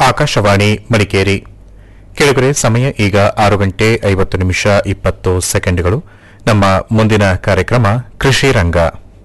ಆಕಾಶವಾಣಿ ಮಡಿಕೇರಿ ಕೆಳಗರೆ ಸಮಯ ಈಗ ಆರು ಗಂಟೆ ಐವತ್ತು ನಿಮಿಷ ಇಪ್ಪತ್ತು ಸೆಕೆಂಡ್ಗಳು ನಮ್ಮ ಮುಂದಿನ ಕಾರ್ಯಕ್ರಮ ಕೃಷಿ ರಂಗ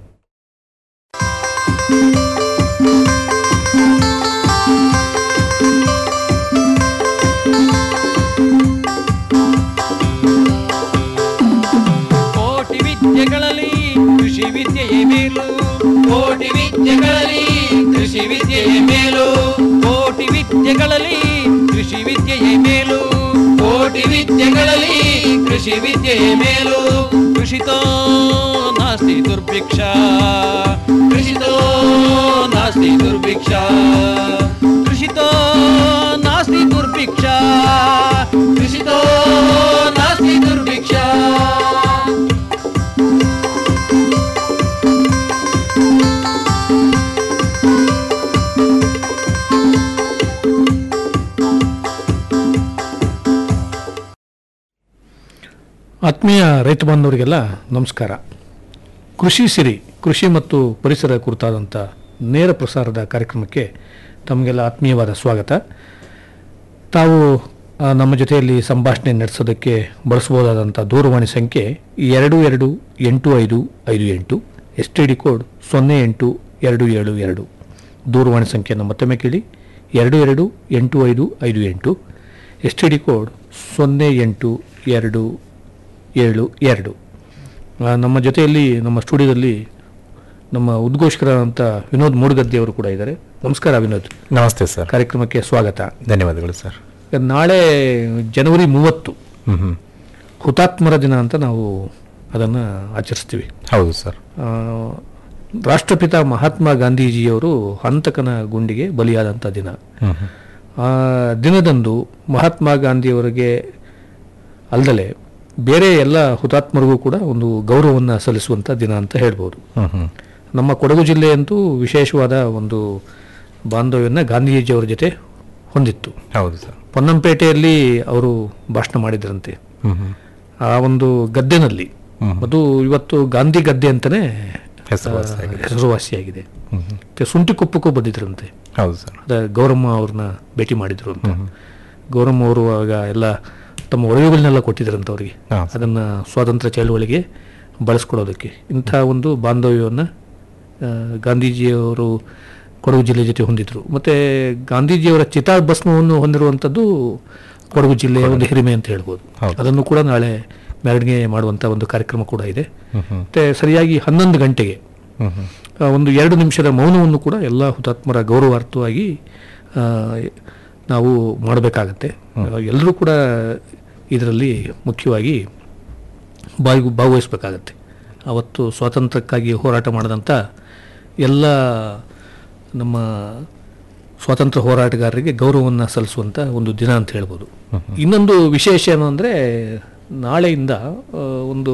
ಕೋಟಿ ವಿದ್ಯೆಗಳಲ್ಲಿ ಕೃಷಿ ವಿದ್ಯೆಯೇ ಮೇಲು ಕೋಟಿ ವಿದ್ಯೆಗಳಲ್ಲಿ ಕೃಷಿ ವಿದ್ಯೆಯೇ ಮೇಲು ಕೋಟಿ ವಿದ್ಯೆಗಳಲ್ಲಿ ಕೃಷಿ ವಿದ್ಯೆಯೇ ಮೇಲು ಕೋಟಿ ವಿದ್ಯೆಗಳಲ್ಲಿ ಕೃಷಿ ವಿದ್ಯೆಯೇ ಮೇಲು ಕೃಷಿತೋ ನಾಸ್ತಿ ದುರ್ಭಿಕ್ಷ ಕೃಷಿತೋ ನಾಸ್ತಿ ದುರ್ಭಿಕ್ಷ ಕೃಷಿತೋ ನಾಸ್ತಿ ದುರ್ಭಿಕ್ಷ ಕೃಷಿತೋ ನಾಸ್ತಿ ದುರ್ಭಿಕ್ಷ ಆತ್ಮೀಯ ರೈತ ಬಾಂಧವರಿಗೆಲ್ಲ ನಮಸ್ಕಾರ ಕೃಷಿ ಸಿರಿ ಕೃಷಿ ಮತ್ತು ಪರಿಸರ ಕುರಿತಾದಂಥ ನೇರ ಪ್ರಸಾರದ ಕಾರ್ಯಕ್ರಮಕ್ಕೆ ತಮಗೆಲ್ಲ ಆತ್ಮೀಯವಾದ ಸ್ವಾಗತ ತಾವು ಆ, ನಮ್ಮ ಜೊತೆಯಲ್ಲಿ ಸಂಭಾಷಣೆ ನಡೆಸೋದಕ್ಕೆ ಬಳಸಬಹುದಾದಂಥ ದೂರವಾಣಿ ಸಂಖ್ಯೆ ಎರಡು ಎರಡು ಎಂಟು ಐದು ಐದು ಎಂಟು ಎಸ್ ಟಿ ಡಿ ಕೋಡ್ ಸೊನ್ನೆ ಎಂಟು ಎರಡು ಏಳು ಎರಡು ದೂರವಾಣಿ ಸಂಖ್ಯೆಯನ್ನು ಮತ್ತೊಮ್ಮೆ ಕೇಳಿ ಎರಡು ಎರಡು ಎಂಟು ಐದು ಐದು ಎಂಟು ಎಸ್ ಟಿ ಡಿ ಕೋಡ್ ಸೊನ್ನೆ ಎಂಟು ಎರಡು ಏಳು ಎರಡು ಆ, ನಮ್ಮ ಜೊತೆಯಲ್ಲಿ ನಮ್ಮ ಸ್ಟುಡಿಯೋದಲ್ಲಿ ನಮ್ಮ ಉದ್ಘೋಷಕರಾದಂಥ ವಿನೋದ್ ಮೂಡುಗದ್ದೆ ಅವರು ಕೂಡ ಇದ್ದಾರೆ ನಮಸ್ಕಾರ ವಿನೋದ್ ನಮಸ್ತೆ ಸರ್ ಕಾರ್ಯಕ್ರಮಕ್ಕೆ ಸ್ವಾಗತ ಧನ್ಯವಾದಗಳು ಸರ್ ನಾಳೆ ಜನವರಿ ಮೂವತ್ತು ಹ್ಮ್ ಹ್ಮ್. ಹುತಾತ್ಮರ ದಿನ ಅಂತ ನಾವು ಅದನ್ನು ಆಚರಿಸ್ತೀವಿ ಹೌದು ಸರ್ ಆ, ರಾಷ್ಟ್ರಪಿತ ಮಹಾತ್ಮ ಗಾಂಧೀಜಿಯವರು ಹಂತಕನ ಗುಂಡಿಗೆ ಬಲಿಯಾದಂಥ ದಿನ ಹ್ಮ್ ಹ್ಮ್. ಆ ದಿನದಂದು ಮಹಾತ್ಮ ಗಾಂಧಿಯವರಿಗೆ ಅಲ್ಲದೆ ಬೇರೆ ಎಲ್ಲ ಹುತಾತ್ಮರಿಗೂ ಕೂಡ ಒಂದು ಗೌರವವನ್ನು ಸಲ್ಲಿಸುವಂಥ ದಿನ ಅಂತ ಹೇಳ್ಬೋದು ಹ್ಮ್ ಹ್ಮ್. ನಮ್ಮ ಕೊಡಗು ಜಿಲ್ಲೆಯಂತೂ ವಿಶೇಷವಾದ ಒಂದು ಬಾಂಧವ್ಯವನ್ನು ಗಾಂಧೀಜಿಯವರ ಜೊತೆ ಹೊಂದಿತ್ತು ಹೌದು ಸರ್ ಪೊನ್ನಂಪೇಟೆಯಲ್ಲಿ ಅವರು ಭಾಷಣ ಮಾಡಿದ್ರಂತೆ ಹ್ಮ್ ಹ್ಮ್. ಆ ಒಂದು ಗದ್ದೆನಲ್ಲಿ ಹ್ಮ್. ಅದು ಇವತ್ತು ಗಾಂಧಿ ಗದ್ದೆ ಅಂತಲೇ ಹೆಸರುವಾಸಿಯಾಗಿದೆ. ಹೆಸರುವಾಸಿಯಾಗಿದೆ ಹ್ಮ್ ಹ್ಮ್. ಮತ್ತೆ ಸುಂಟಿಕೊಪ್ಪಕ್ಕೂ ಬಂದಿದ್ರಂತೆ ಹೌದು ಸರ್ ಅದ ಗೌರಮ್ಮ ಅವ್ರನ್ನ ಭೇಟಿ ಮಾಡಿದ್ರು ಅಂತ ಗೌರಮ್ಮ ಅವರು ಆಗ ಎಲ್ಲ ತಮ್ಮ ಒಡವೆಗಳನ್ನೆಲ್ಲ ಕೊಟ್ಟಿದ್ರಂತ ಅವರಿಗೆ ಹಾ, ಅದನ್ನ ಸ್ವಾತಂತ್ರ್ಯ ಚಳವಳಿಗೆ ಬಳಸ್ಕೊಳ್ಳೋದಕ್ಕೆ ಇಂಥ ಒಂದು ಬಾಂಧವ್ಯವನ್ನು ಗಾಂಧೀಜಿಯವರು ಕೊಡಗು ಜಿಲ್ಲೆ ಜೊತೆ ಹೊಂದಿದ್ರು ಮತ್ತೆ ಗಾಂಧೀಜಿಯವರ ಚಿತಾಭಸ್ಮವನ್ನು ಹೊಂದಿರುವಂಥದ್ದು ಕೊಡಗು ಜಿಲ್ಲೆಯ ಒಂದು ಹಿರಿಮೆ ಅಂತ ಹೇಳ್ಬೋದು ಹೌದು. ಅದನ್ನು ಕೂಡ ನಾಳೆ ಮೆರವಣಿಗೆ ಮಾಡುವಂಥ ಒಂದು ಕಾರ್ಯಕ್ರಮ ಕೂಡ ಇದೆ ಹ್ಮ್ ಹ್ಮ್. ಮತ್ತೆ ಸರಿಯಾಗಿ ಹನ್ನೊಂದು ಗಂಟೆಗೆ ಹ್ಮ್ ಹ್ಮ್. ಆ, ಒಂದು ಎರಡು ನಿಮಿಷದ ಮೌನವನ್ನು ಕೂಡ ಎಲ್ಲ ಹುತಾತ್ಮರ ಗೌರವಾರ್ಥವಾಗಿ ಆ, ನಾವು ಮಾಡಬೇಕಾಗತ್ತೆ ಎಲ್ಲರೂ ಕೂಡ ಇದರಲ್ಲಿ ಮುಖ್ಯವಾಗಿ ಭಾಗಿ ಭಾಗವಹಿಸಬೇಕಾಗತ್ತೆ ಅವತ್ತು ಸ್ವಾತಂತ್ರ್ಯಕ್ಕಾಗಿ ಹೋರಾಟ ಮಾಡಿದಂಥ ಎಲ್ಲ ನಮ್ಮ ಸ್ವಾತಂತ್ರ್ಯ ಹೋರಾಟಗಾರರಿಗೆ ಗೌರವವನ್ನು ಸಲ್ಲಿಸುವಂಥ ಒಂದು ದಿನ ಅಂತ ಹೇಳ್ಬೋದು ಇನ್ನೊಂದು ವಿಶೇಷ ಏನು ಅಂದರೆ ನಾಳೆಯಿಂದ ಆ, ಒಂದು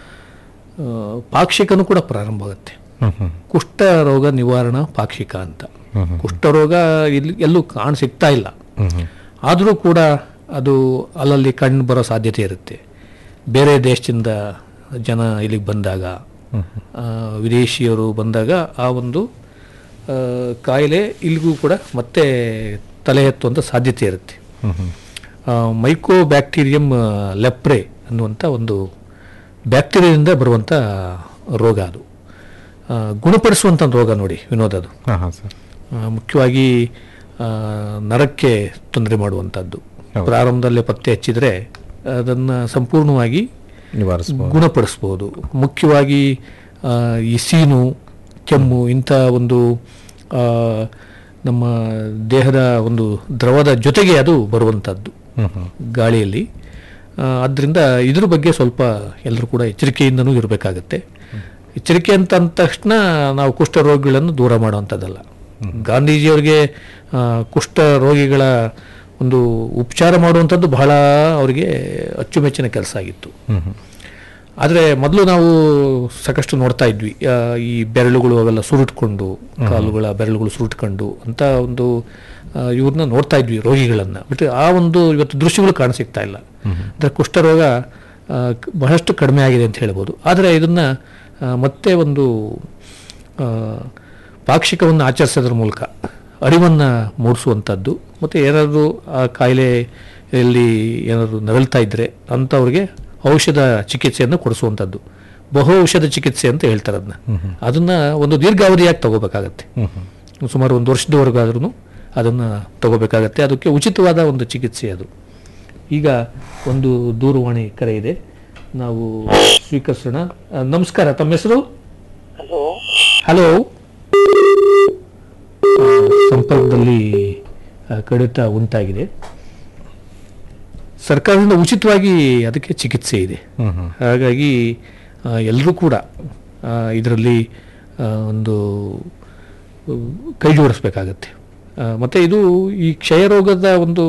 ಆ, ಪಾಕ್ಷಿಕನೂ ಕೂಡ ಪ್ರಾರಂಭ ಆಗುತ್ತೆ ಹ್ಮ್ ಹ್ಮ್. ಕುಷ್ಠ ರೋಗ ನಿವಾರಣಾ ಪಾಕ್ಷಿಕ ಅಂತ ಹ್ಮ್ ಹ್ಮ್. ಕುಷ್ಠರೋಗ ಇಲ್ಲಿ ಎಲ್ಲೂ ಕಾಣ ಸಿಗ್ತಾ ಇಲ್ಲ ಹ್ಮ್ ಹ್ಮ್. ಆದರೂ ಕೂಡ ಅದು ಅಲ್ಲಲ್ಲಿ ಕಂಡು ಬರೋ ಸಾಧ್ಯತೆ ಇರುತ್ತೆ ಬೇರೆ ದೇಶದಿಂದ ಜನ ಇಲ್ಲಿಗೆ ಬಂದಾಗ ಆ, ವಿದೇಶಿಯರು ಬಂದಾಗ ಆ ಒಂದು ಆ, ಕಾಯಿಲೆ ಇಲ್ಲಿಗೂ ಕೂಡ ಮತ್ತೆ ತಲೆ ಎತ್ತುವಂಥ ಸಾಧ್ಯತೆ ಇರುತ್ತೆ ಹ್ಮ್ ಹ್ಮ್. ಮೈಕೋ ಬ್ಯಾಕ್ಟೀರಿಯಂ ಲೆಪ್ರೆ ಅನ್ನುವಂಥ ಒಂದು ಬ್ಯಾಕ್ಟೀರಿಯಾದಿಂದ ಬರುವಂಥ ರೋಗ ಅದು ಆ, ಗುಣಪಡಿಸುವಂಥ ರೋಗ ನೋಡಿ ವಿನೋದ್ ಅದು ಹಾ ಹಾ ಸರ್ ಆ, ಮುಖ್ಯವಾಗಿ ಆ, ನರಕ್ಕೆ ತೊಂದರೆ ಮಾಡುವಂಥದ್ದು ಹೌದು. ಪ್ರಾರಂಭದಲ್ಲೇ ಪತ್ತೆ ಹಚ್ಚಿದರೆ ಅದನ್ನು ಸಂಪೂರ್ಣವಾಗಿ ನಿವಾರಿಸಬಹುದು ಗುಣಪಡಿಸ್ಬೋದು ಮುಖ್ಯವಾಗಿ ಆ, ಈ ಸೀನು ಕೆಮ್ಮು ಇಂಥ ಒಂದು ಆ, ನಮ್ಮ ದೇಹದ ಒಂದು ದ್ರವದ ಜೊತೆಗೆ ಅದು ಬರುವಂಥದ್ದು ಹ್ಮ್ ಹ್ಮ್. ಗಾಳಿಯಲ್ಲಿ ಆದ್ದರಿಂದ ಇದ್ರ ಬಗ್ಗೆ ಸ್ವಲ್ಪ ಎಲ್ಲರೂ ಕೂಡ ಎಚ್ಚರಿಕೆಯಿಂದನೂ ಇರಬೇಕಾಗತ್ತೆ ಎಚ್ಚರಿಕೆ ಅಂತ ಅಂದ ತಕ್ಷಣ ನಾವು ಕುಷ್ಠ ರೋಗಿಗಳನ್ನು ದೂರ ಮಾಡುವಂಥದ್ದಲ್ಲ ಗಾಂಧೀಜಿಯವರಿಗೆ ಆ, ಕುಷ್ಠ ರೋಗಿಗಳ ಒಂದು ಉಪಚಾರ ಮಾಡುವಂಥದ್ದು ಬಹಳ ಅವರಿಗೆ ಅಚ್ಚುಮೆಚ್ಚಿನ ಕೆಲಸ ಆಗಿತ್ತು ಹ್ಮ್ ಹ್ಮ್. ಆದರೆ ಮೊದಲು ನಾವು ಸಾಕಷ್ಟು ನೋಡ್ತಾ ಇದ್ವಿ ಆ, ಈ ಬೆರಳುಗಳು ಅವೆಲ್ಲ ಸುರುಟ್ಕೊಂಡು ಕಾಲುಗಳ ಬೆರಳುಗಳು ಸುರುಟ್ಕೊಂಡು ಅಂತ ಒಂದು ಆ, ಇವ್ರನ್ನ ನೋಡ್ತಾ ಇದ್ವಿ ರೋಗಿಗಳನ್ನು ಬಟ್ ಆ ಒಂದು ಇವತ್ತು ದೃಶ್ಯಗಳು ಕಾಣಸಿಗ್ತಾ ಇಲ್ಲ ಅಂದರೆ ಕುಷ್ಠರೋಗ ಆ, ಕ- ಬಹಳಷ್ಟು ಕಡಿಮೆ ಆಗಿದೆ ಅಂತ ಹೇಳ್ಬೋದು ಆದರೆ ಇದನ್ನು ಮತ್ತೆ ಒಂದು ಆ, ಪಾಕ್ಷಿಕವನ್ನು ಆಚರಿಸೋದ್ರ ಮೂಲಕ ಅರಿವನ್ನು ಮೂಡಿಸುವಂಥದ್ದು ಮತ್ತು ಏನಾದರೂ ಆ ಕಾಯಿಲೆಯಲ್ಲಿ ಏನಾದರೂ ನರಳ್ತಾ ಇದ್ದರೆ ಅಂಥವ್ರಿಗೆ ಔಷಧ ಚಿಕಿತ್ಸೆಯನ್ನು ಕೊಡಿಸುವಂಥದ್ದು ಬಹು ಔಷಧ ಚಿಕಿತ್ಸೆ ಅಂತ ಹೇಳ್ತಾರೆ ಅದನ್ನ ಅದನ್ನು ಒಂದು ದೀರ್ಘಾವಧಿಯಾಗಿ ತಗೋಬೇಕಾಗತ್ತೆ ಸುಮಾರು ಒಂದು ವರ್ಷದವರೆಗಾದ್ರೂ ಅದನ್ನು ತಗೋಬೇಕಾಗತ್ತೆ ಅದಕ್ಕೆ ಉಚಿತವಾದ ಒಂದು ಚಿಕಿತ್ಸೆ ಅದು ಈಗ ಒಂದು ದೂರವಾಣಿ ಕರೆ ಇದೆ ನಾವು ಸ್ವೀಕರಿಸೋಣ ಆ, ನಮಸ್ಕಾರ ತಮ್ಮ ಹೆಸರು ಹಲೋ ಹಲೋ ಆ, ಸಂಪರ್ಕದಲ್ಲಿ ಆ, ಕಡಿತ ಉಂಟಾಗಿದೆ ಸರ್ಕಾರದಿಂದ ಉಚಿತವಾಗಿ ಅದಕ್ಕೆ ಚಿಕಿತ್ಸೆ ಇದೆ ಹಾಗಾಗಿ ಎಲ್ಲರೂ ಕೂಡ ಇದರಲ್ಲಿ ಒಂದು ಆ, ಕೈ ಜೋಡಿಸ್ಬೇಕಾಗತ್ತೆ ಆ, ಮತ್ತೆ ಇದು ಈ ಕ್ಷಯರೋಗದ ಒಂದು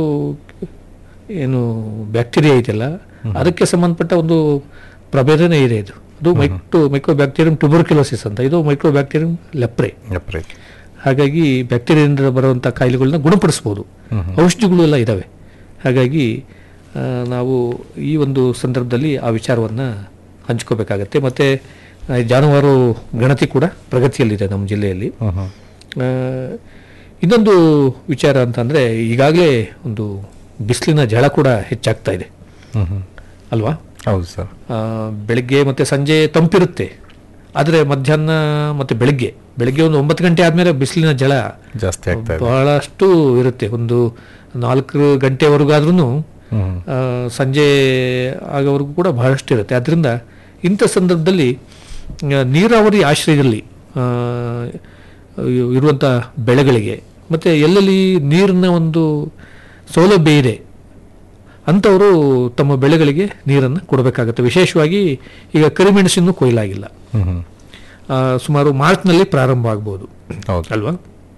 ಏನು ಬ್ಯಾಕ್ಟೀರಿಯಾ ಐತಲ್ಲ ಅದಕ್ಕೆ ಸಂಬಂಧಪಟ್ಟ ಒಂದು ಪ್ರಭೇದನೇ ಇದೆ ಇದು ಅದು ಮೈಕ್ಟೋ ಮೈಕ್ರೋ ಬ್ಯಾಕ್ಟೀರಿಯಂ ಟ್ಯುಬರ್ಕ್ಯುಲೋಸಿಸ್ ಅಂತ ಇದು ಮೈಕ್ರೋ ಬ್ಯಾಕ್ಟೀರಿಯಂ ಲೆಪ್ರೆ ಯಪ್ರಿ. ಹಾಗಾಗಿ ಬ್ಯಾಕ್ಟೀರಿಯಾದಿಂದ ಬರುವಂಥ ಕಾಯಿಲೆಗಳನ್ನ ಗುಣಪಡಿಸ್ಬೋದು ಔಷಧಿಗಳು ಎಲ್ಲ ಇದ್ದಾವೆ ಹಾಗಾಗಿ ಆ, ನಾವು ಈ ಒಂದು ಸಂದರ್ಭದಲ್ಲಿ ಆ ವಿಚಾರವನ್ನು ಹಂಚ್ಕೋಬೇಕಾಗತ್ತೆ ಮತ್ತು ಜಾನುವಾರು ಗಣತಿ ಕೂಡ ಪ್ರಗತಿಯಲ್ಲಿದೆ ನಮ್ಮ ಜಿಲ್ಲೆಯಲ್ಲಿ ಹ್ಮ್ ಹ್ಮ್. ಆ, ಇನ್ನೊಂದು ವಿಚಾರ ಅಂತಂದರೆ ಈಗಾಗಲೇ ಒಂದು ಬಿಸಿಲಿನ ಜಳ ಕೂಡ ಹೆಚ್ಚಾಗ್ತಾ ಇದೆ ಹ್ಮ್ ಹ್ಮ್. ಅಲ್ವಾ ಹೌದು ಸರ್ ಆ, ಬೆಳಗ್ಗೆ ಮತ್ತು ಸಂಜೆ ತಂಪಿರುತ್ತೆ ಆದರೆ ಮಧ್ಯಾಹ್ನ ಮತ್ತು ಬೆಳಗ್ಗೆ ಬೆಳಗ್ಗೆ ಒಂದು ಒಂಬತ್ತು ಗಂಟೆ ಆದಮೇಲೆ ಬಿಸಿಲಿನ ಜಳ ಜಾಸ್ತಿ ಆಗ್ತಾ ಇದೆ ಬಹಳಷ್ಟು ಇರುತ್ತೆ ಒಂದು ನಾಲ್ಕು ಗಂಟೆವರೆಗಾದ್ರೂ ಹ್ಮ್ ಸಂಜೆ ಆಗೋವರೆಗೂ ಕೂಡ ಬಹಳಷ್ಟು ಇರುತ್ತೆ ಆದ್ದರಿಂದ ಇಂಥ ಸಂದರ್ಭದಲ್ಲಿ ಆ, ನೀರಾವರಿ ಆಶ್ರಯದಲ್ಲಿ ಆ, ಇರುವಂಥ ಬೆಳೆಗಳಿಗೆ ಮತ್ತು ಎಲ್ಲೆಲ್ಲಿ ನೀರಿನ ಒಂದು ಸೌಲಭ್ಯ ಇದೆ ಅಂಥವರು ತಮ್ಮ ಬೆಳೆಗಳಿಗೆ ನೀರನ್ನು ಕೊಡಬೇಕಾಗುತ್ತೆ ವಿಶೇಷವಾಗಿ ಈಗ ಕರಿಮೆಣಸಿನ್ನು ಕೊಯ್ಲಾಗಿಲ್ಲ ಹ್ಮ್ ಹ್ಮ್. ಆ, ಸುಮಾರು ಮಾರ್ಚ್ನಲ್ಲಿ ಪ್ರಾರಂಭ ಆಗ್ಬೋದು ಹೌದು ಅಲ್ವಾ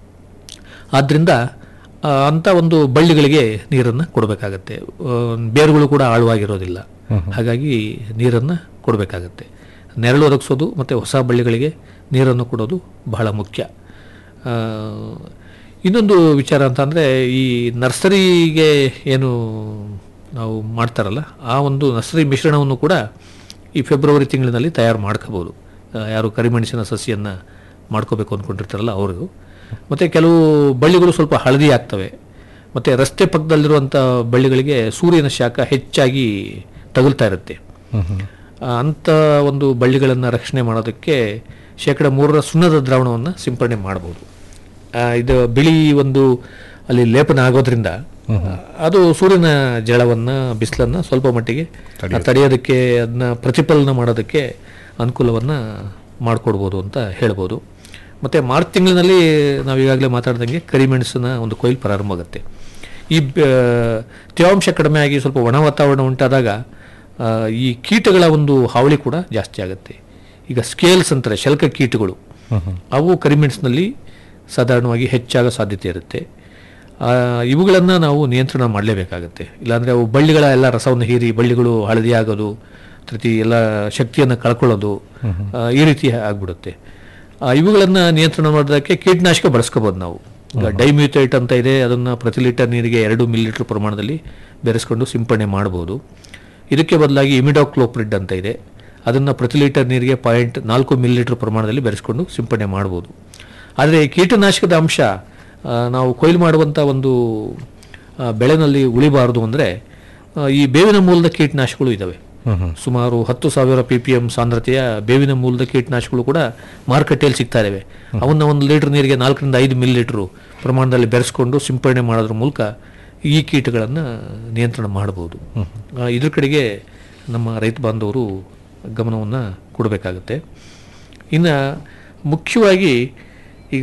ಆದ್ದರಿಂದ ಆ, ಅಂಥ ಒಂದು ಬಳ್ಳಿಗಳಿಗೆ ನೀರನ್ನು ಕೊಡಬೇಕಾಗತ್ತೆ ಆ, ಬೇರುಗಳು ಕೂಡ ಆಳವಾಗಿರೋದಿಲ್ಲ ಹಾಗಾಗಿ ನೀರನ್ನು ಕೊಡಬೇಕಾಗತ್ತೆ ನೆರಳು ಒದಗಿಸೋದು ಮತ್ತು ಹೊಸ ಬಳ್ಳಿಗಳಿಗೆ ನೀರನ್ನು ಕೊಡೋದು ಬಹಳ ಮುಖ್ಯ ಆ, ಇನ್ನೊಂದು ವಿಚಾರ ಅಂತ ಅಂದರೆ ಈ ನರ್ಸರಿಗೆ ಏನು ನಾವು ಮಾಡ್ತಾರಲ್ಲ ಆ ಒಂದು ನರ್ಸರಿ ಮಿಶ್ರಣವನ್ನು ಕೂಡ ಈ ಫೆಬ್ರವರಿ ತಿಂಗಳಿನಲ್ಲಿ ತಯಾರು ಮಾಡ್ಕೋಬೋದು ಆ, ಯಾರು ಕರಿಮೆಣಸಿನ ಸಸಿಯನ್ನು ಮಾಡ್ಕೋಬೇಕು ಅಂದ್ಕೊಂಡಿರ್ತಾರಲ್ಲ ಅವರು ಮತ್ತು ಕೆಲವು ಬಳ್ಳಿಗಳು ಸ್ವಲ್ಪ ಹಳದಿ ಆಗ್ತವೆ ಮತ್ತು ರಸ್ತೆ ಪಕ್ಕದಲ್ಲಿರುವಂಥ ಬಳ್ಳಿಗಳಿಗೆ ಸೂರ್ಯನ ಶಾಖ ಹೆಚ್ಚಾಗಿ ತಗುಲ್ತಾ ಇರುತ್ತೆ ಹ್ಮ್ ಹ್ಮ್. ಆ, ಅಂಥ ಒಂದು ಬಳ್ಳಿಗಳನ್ನು ರಕ್ಷಣೆ ಮಾಡೋದಕ್ಕೆ ಶೇಕಡ ಮೂರರ ಸುಣ್ಣದ ದ್ರಾವಣವನ್ನು ಸಿಂಪರಣೆ ಮಾಡ್ಬೋದು ಆ, ಇದು ಬಿಳಿ ಒಂದು ಅಲ್ಲಿ ಲೇಪನ ಆಗೋದ್ರಿಂದ ಅದು ಸೂರ್ಯನ ಜಳವನ್ನು ಬಿಸಿಲನ್ನು ಸ್ವಲ್ಪ ಮಟ್ಟಿಗೆ ತಡೆಯೋದಕ್ಕೆ ಅದನ್ನ ಪ್ರತಿಫಲನ ಮಾಡೋದಕ್ಕೆ ಅನುಕೂಲವನ್ನು ಮಾಡಿಕೊಡ್ಬೋದು ಅಂತ ಹೇಳ್ಬೋದು ಮತ್ತು ಮಾರ್ಚ್ ತಿಂಗಳಿನಲ್ಲಿ ನಾವು ಈಗಾಗಲೇ ಮಾತಾಡ್ದಂಗೆ ಕರಿಮೆಣಸಿನ ಒಂದು ಕೊಯ್ಲು ಪ್ರಾರಂಭ ಆಗುತ್ತೆ ಈ ಬ- ತೇವಾಂಶ ಕಡಿಮೆ ಆಗಿ ಸ್ವಲ್ಪ ಒಣ ವಾತಾವರಣ ಉಂಟಾದಾಗ ಆ, ಈ ಕೀಟಗಳ ಒಂದು ಹಾವಳಿ ಕೂಡ ಜಾಸ್ತಿ ಆಗುತ್ತೆ ಈಗ ಸ್ಕೇಲ್ಸ್ ಅಂತಾರೆ ಶಲ್ಕ ಕೀಟಗಳು ಅವು ಕರಿಮೆಣಸಿನಲ್ಲಿ ಸಾಧಾರಣವಾಗಿ ಹೆಚ್ಚಾಗೋ ಸಾಧ್ಯತೆ ಇರುತ್ತೆ ಇವುಗಳನ್ನು ನಾವು ನಿಯಂತ್ರಣ ಮಾಡಲೇಬೇಕಾಗತ್ತೆ ಇಲ್ಲಾಂದರೆ ಅವು ಬಳ್ಳಿಗಳ ಎಲ್ಲ ರಸವನ್ನು ಹೀರಿ ಬಳ್ಳಿಗಳು ಹಳದಿ ಆಗೋದು ಪ್ರತಿ ಎಲ್ಲ ಶಕ್ತಿಯನ್ನು ಕಳ್ಕೊಳ್ಳೋದು ಆ, ಈ ರೀತಿ ಆಗ್ಬಿಡುತ್ತೆ ಆ, ಇವುಗಳನ್ನು ನಿಯಂತ್ರಣ ಮಾಡೋದಕ್ಕೆ ಕೀಟನಾಶಕ ಬಳಸ್ಕೋಬೋದು ನಾವು ಈಗ ಡೈಮ್ಯೂಟೇಟ್ ಅಂತ ಇದೆ ಅದನ್ನು ಪ್ರತಿ ಲೀಟರ್ ನೀರಿಗೆ ಎರಡು ಮಿಲಿಲೀಟರ್ ಪ್ರಮಾಣದಲ್ಲಿ ಬೆರೆಸ್ಕೊಂಡು ಸಿಂಪಡಣೆ ಮಾಡ್ಬೋದು ಇದಕ್ಕೆ ಬದಲಾಗಿ ಇಮಿಡಾಕ್ಲೋಪ್ರಿಡ್ ಅಂತ ಇದೆ ಅದನ್ನು ಪ್ರತಿ ಲೀಟರ್ ನೀರಿಗೆ ಪಾಯಿಂಟ್ ನಾಲ್ಕು ಮಿಲಿಲೀಟರ್ ಪ್ರಮಾಣದಲ್ಲಿ ಬೆರೆಸ್ಕೊಂಡು ಸಿಂಪಡಣೆ ಮಾಡ್ಬೋದು ಆದರೆ ಈ ಕೀಟನಾಶಕದ ಅಂಶ ಆ, ನಾವು ಕೊಯ್ಲು ಮಾಡುವಂಥ ಒಂದು ಆ, ಬೆಳೆನಲ್ಲಿ ಉಳಿಬಾರದು ಅಂದರೆ ಈ ಬೇವಿನ ಮೂಲದ ಕೀಟನಾಶಕಗಳು ಇದ್ದಾವೆ ಸುಮಾರು ಹತ್ತು ಸಾವಿರ ಪಿ ಪಿ ಎಂ ಸಾಂದ್ರತೆಯ ಬೇವಿನ ಮೂಲದ ಕೀಟನಾಶಕಗಳು ಕೂಡ ಮಾರುಕಟ್ಟೆಯಲ್ಲಿ ಸಿಗ್ತಾ ಇದ್ದಾವೆ ಅವನ್ನ ಒಂದು ಲೀಟರ್ ನೀರಿಗೆ ನಾಲ್ಕರಿಂದ ಐದು ಮಿಲಿ ಲೀಟ್ರು ಪ್ರಮಾಣದಲ್ಲಿ ಬೆರೆಸ್ಕೊಂಡು ಸಿಂಪಡಣೆ ಮಾಡೋದ್ರ ಮೂಲಕ ಈ ಕೀಟಗಳನ್ನು ನಿಯಂತ್ರಣ ಮಾಡಬಹುದು ಆ, ಇದ್ರ ಕಡೆಗೆ ನಮ್ಮ ರೈತ ಬಾಂಧವರು ಗಮನವನ್ನು ಕೊಡಬೇಕಾಗುತ್ತೆ ಇನ್ನು ಮುಖ್ಯವಾಗಿ ಈಗ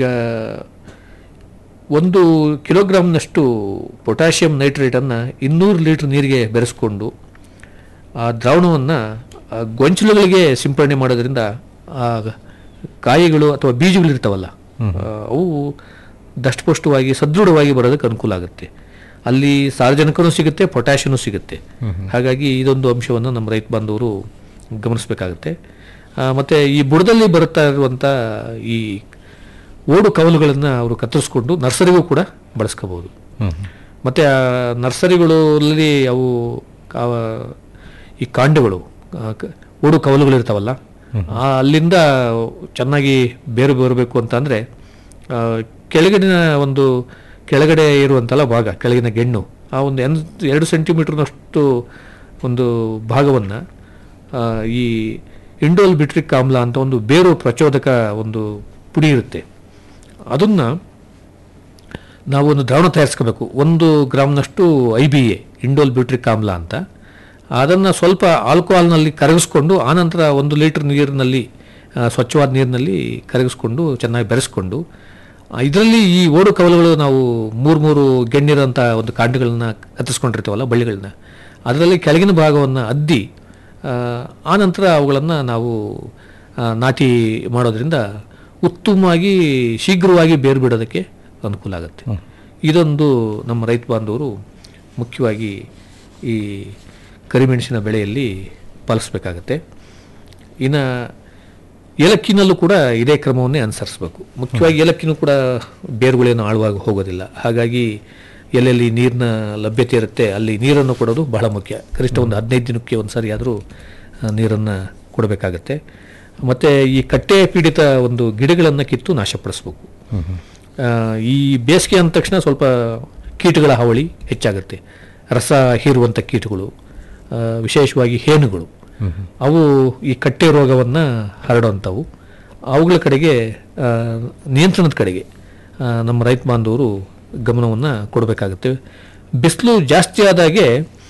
ಒಂದು ಕಿಲೋಗ್ರಾಮ್ನಷ್ಟು ಪೊಟ್ಯಾಷಿಯಂ ನೈಟ್ರೇಟನ್ನು ಇನ್ನೂರು ಲೀಟ್ರ್ ನೀರಿಗೆ ಬೆರೆಸ್ಕೊಂಡು ಆ ದ್ರಾವಣವನ್ನು ಗೊಂಚಲುಗಳಿಗೆ ಸಿಂಪಡಣೆ ಮಾಡೋದ್ರಿಂದ ಆ ಕಾಯಿಗಳು ಅಥವಾ ಬೀಜಗಳಿರ್ತಾವಲ್ಲ ಆ, ಅವು ದಷ್ಟಪುಷ್ಟವಾಗಿ ಸದೃಢವಾಗಿ ಬರೋದಕ್ಕೆ ಅನುಕೂಲ ಆಗುತ್ತೆ ಅಲ್ಲಿ ಸಾರ್ವಜನಿಕನೂ ಸಿಗುತ್ತೆ ಪೊಟ್ಯಾಷಿಯನೂ ಸಿಗುತ್ತೆ ಹಾಗಾಗಿ ಇದೊಂದು ಅಂಶವನ್ನು ನಮ್ಮ ರೈತ ಬಾಂಧವರು ಗಮನಿಸಬೇಕಾಗುತ್ತೆ ಮತ್ತು ಈ ಬುಡದಲ್ಲಿ ಬರುತ್ತಾ ಇರುವಂಥ ಈ ಓಡು ಕವಲುಗಳನ್ನು ಅವರು ಕತ್ತರಿಸ್ಕೊಂಡು ನರ್ಸರಿಗೂ ಕೂಡ ಬಳಸ್ಕೋಬೋದು ಮತ್ತು ಆ ನರ್ಸರಿಗಳಲ್ಲಿ ಅವು ಕಾ- ಈ ಕಾಂಡಗಳು ಆ, ಕ- ಓಡು ಕವಲುಗಳು ಇರ್ತಾವಲ್ಲ ಆ, ಅಲ್ಲಿಂದ ಚೆನ್ನಾಗಿ ಬೇರು ಬರಬೇಕು ಅಂತ ಅಂದರೆ ಕೆಳಗಡಿನ ಒಂದು ಕೆಳಗಡೆ ಇರುವಂತಲ್ಲ ಭಾಗ ಕೆಳಗಿನ ಗೆಣ್ಣು ಆ ಒಂದು ಎನ್ ಎರಡು ಸೆಂಟಿಮೀಟರ್ನಷ್ಟು ಒಂದು ಭಾಗವನ್ನು ಈ ಇಂಡೋಲ್ ಬಿಟ್ರಿಕ್ ಆಮ್ಲ ಅಂತ ಒಂದು ಬೇರು ಪ್ರಚೋದಕ ಒಂದು ಪುಡಿ ಇರುತ್ತೆ ಅದನ್ನು ನಾವು ಒಂದು ದ್ರಾವಣ ತಯಾರಿಸ್ಕೋಬೇಕು ಒಂದು ಗ್ರಾಮ್ನಷ್ಟು I B A indole butyric ಆಮ್ಲ ಅಂತ ಅದನ್ನು ಸ್ವಲ್ಪ ಆಲ್ಕೋಹಾಲ್ನಲ್ಲಿ ಕರಗಿಸ್ಕೊಂಡು ಆನಂತರ ಒಂದು ಲೀಟರ್ ನೀರಿನಲ್ಲಿ ಆ, ಸ್ವಚ್ಛವಾದ ನೀರಿನಲ್ಲಿ ಕರಗಿಸ್ಕೊಂಡು ಚೆನ್ನಾಗಿ ಬೆರೆಸ್ಕೊಂಡು ಇದರಲ್ಲಿ ಈ ಓಡು ಕವಲುಗಳು ನಾವು ಮೂರು ಮೂರು ಗೆಣ್ಣಿರೋಂಥ ಒಂದು ಕಾಂಡಗಳನ್ನ ಕತ್ತರಿಸ್ಕೊಂಡಿರ್ತೀವಲ್ಲ ಬಳ್ಳಿಗಳನ್ನ ಅದರಲ್ಲಿ ಕೆಳಗಿನ ಭಾಗವನ್ನು ಅದ್ದಿ ಆ, ಆನಂತರ ಅವುಗಳನ್ನು ನಾವು ಆ, ನಾಟಿ ಮಾಡೋದ್ರಿಂದ ಉತ್ತಮವಾಗಿ ಶೀಘ್ರವಾಗಿ ಬೇರು ಬಿಡೋದಕ್ಕೆ ಅನುಕೂಲ ಆಗುತ್ತೆ ಇದೊಂದು ನಮ್ಮ ರೈತ ಬಾಂಧವರು ಮುಖ್ಯವಾಗಿ ಈ ಕರಿಮೆಣಸಿನ ಬೆಳೆಯಲ್ಲಿ ಪಾಲಿಸ್ಬೇಕಾಗತ್ತೆ ಇನ್ನು ಏಲಕ್ಕಿನಲ್ಲೂ ಕೂಡ ಇದೇ ಕ್ರಮವನ್ನೇ ಅನುಸರಿಸಬೇಕು ಮುಖ್ಯವಾಗಿ ಏಲಕ್ಕಿನೂ ಕೂಡ ಬೇರುಗಳೇನು ಆಳವಾಗಿ ಹೋಗೋದಿಲ್ಲ ಹಾಗಾಗಿ ಎಲ್ಲೆಲ್ಲಿ ನೀರಿನ ಲಭ್ಯತೆ ಇರುತ್ತೆ ಅಲ್ಲಿ ನೀರನ್ನು ಕೊಡೋದು ಬಹಳ ಮುಖ್ಯ ಕನಿಷ್ಠ ಒಂದು ಹದಿನೈದು ದಿನಕ್ಕೆ ಒಂದು ಸರಿ ಆದರೂ ನೀರನ್ನು ಕೊಡಬೇಕಾಗತ್ತೆ ಮತ್ತು ಈ ಕಟ್ಟೆ ಪೀಡಿತ ಒಂದು ಗಿಡಗಳನ್ನು ಕಿತ್ತು ನಾಶಪಡಿಸ್ಬೇಕು ಆ, ಈ ಬೇಸಿಗೆ ಅಂದ ತಕ್ಷಣ ಸ್ವಲ್ಪ ಕೀಟಗಳ ಹಾವಳಿ ಹೆಚ್ಚಾಗುತ್ತೆ ರಸ ಹೀರುವಂಥ ಕೀಟಗಳು ಆ, ವಿಶೇಷವಾಗಿ ಹೇನುಗಳು ಅವು ಈ ಕಟ್ಟೆ ರೋಗವನ್ನು ಹರಡುವಂಥವು ಅವುಗಳ ಕಡೆಗೆ ಆ, ನಿಯಂತ್ರಣದ ಕಡೆಗೆ ಆ, ನಮ್ಮ ರೈತ ಬಾಂಧವರು ಗಮನವನ್ನು ಕೊಡಬೇಕಾಗುತ್ತೆ ಬಿಸಿಲು ಜಾಸ್ತಿ ಆದಾಗೆ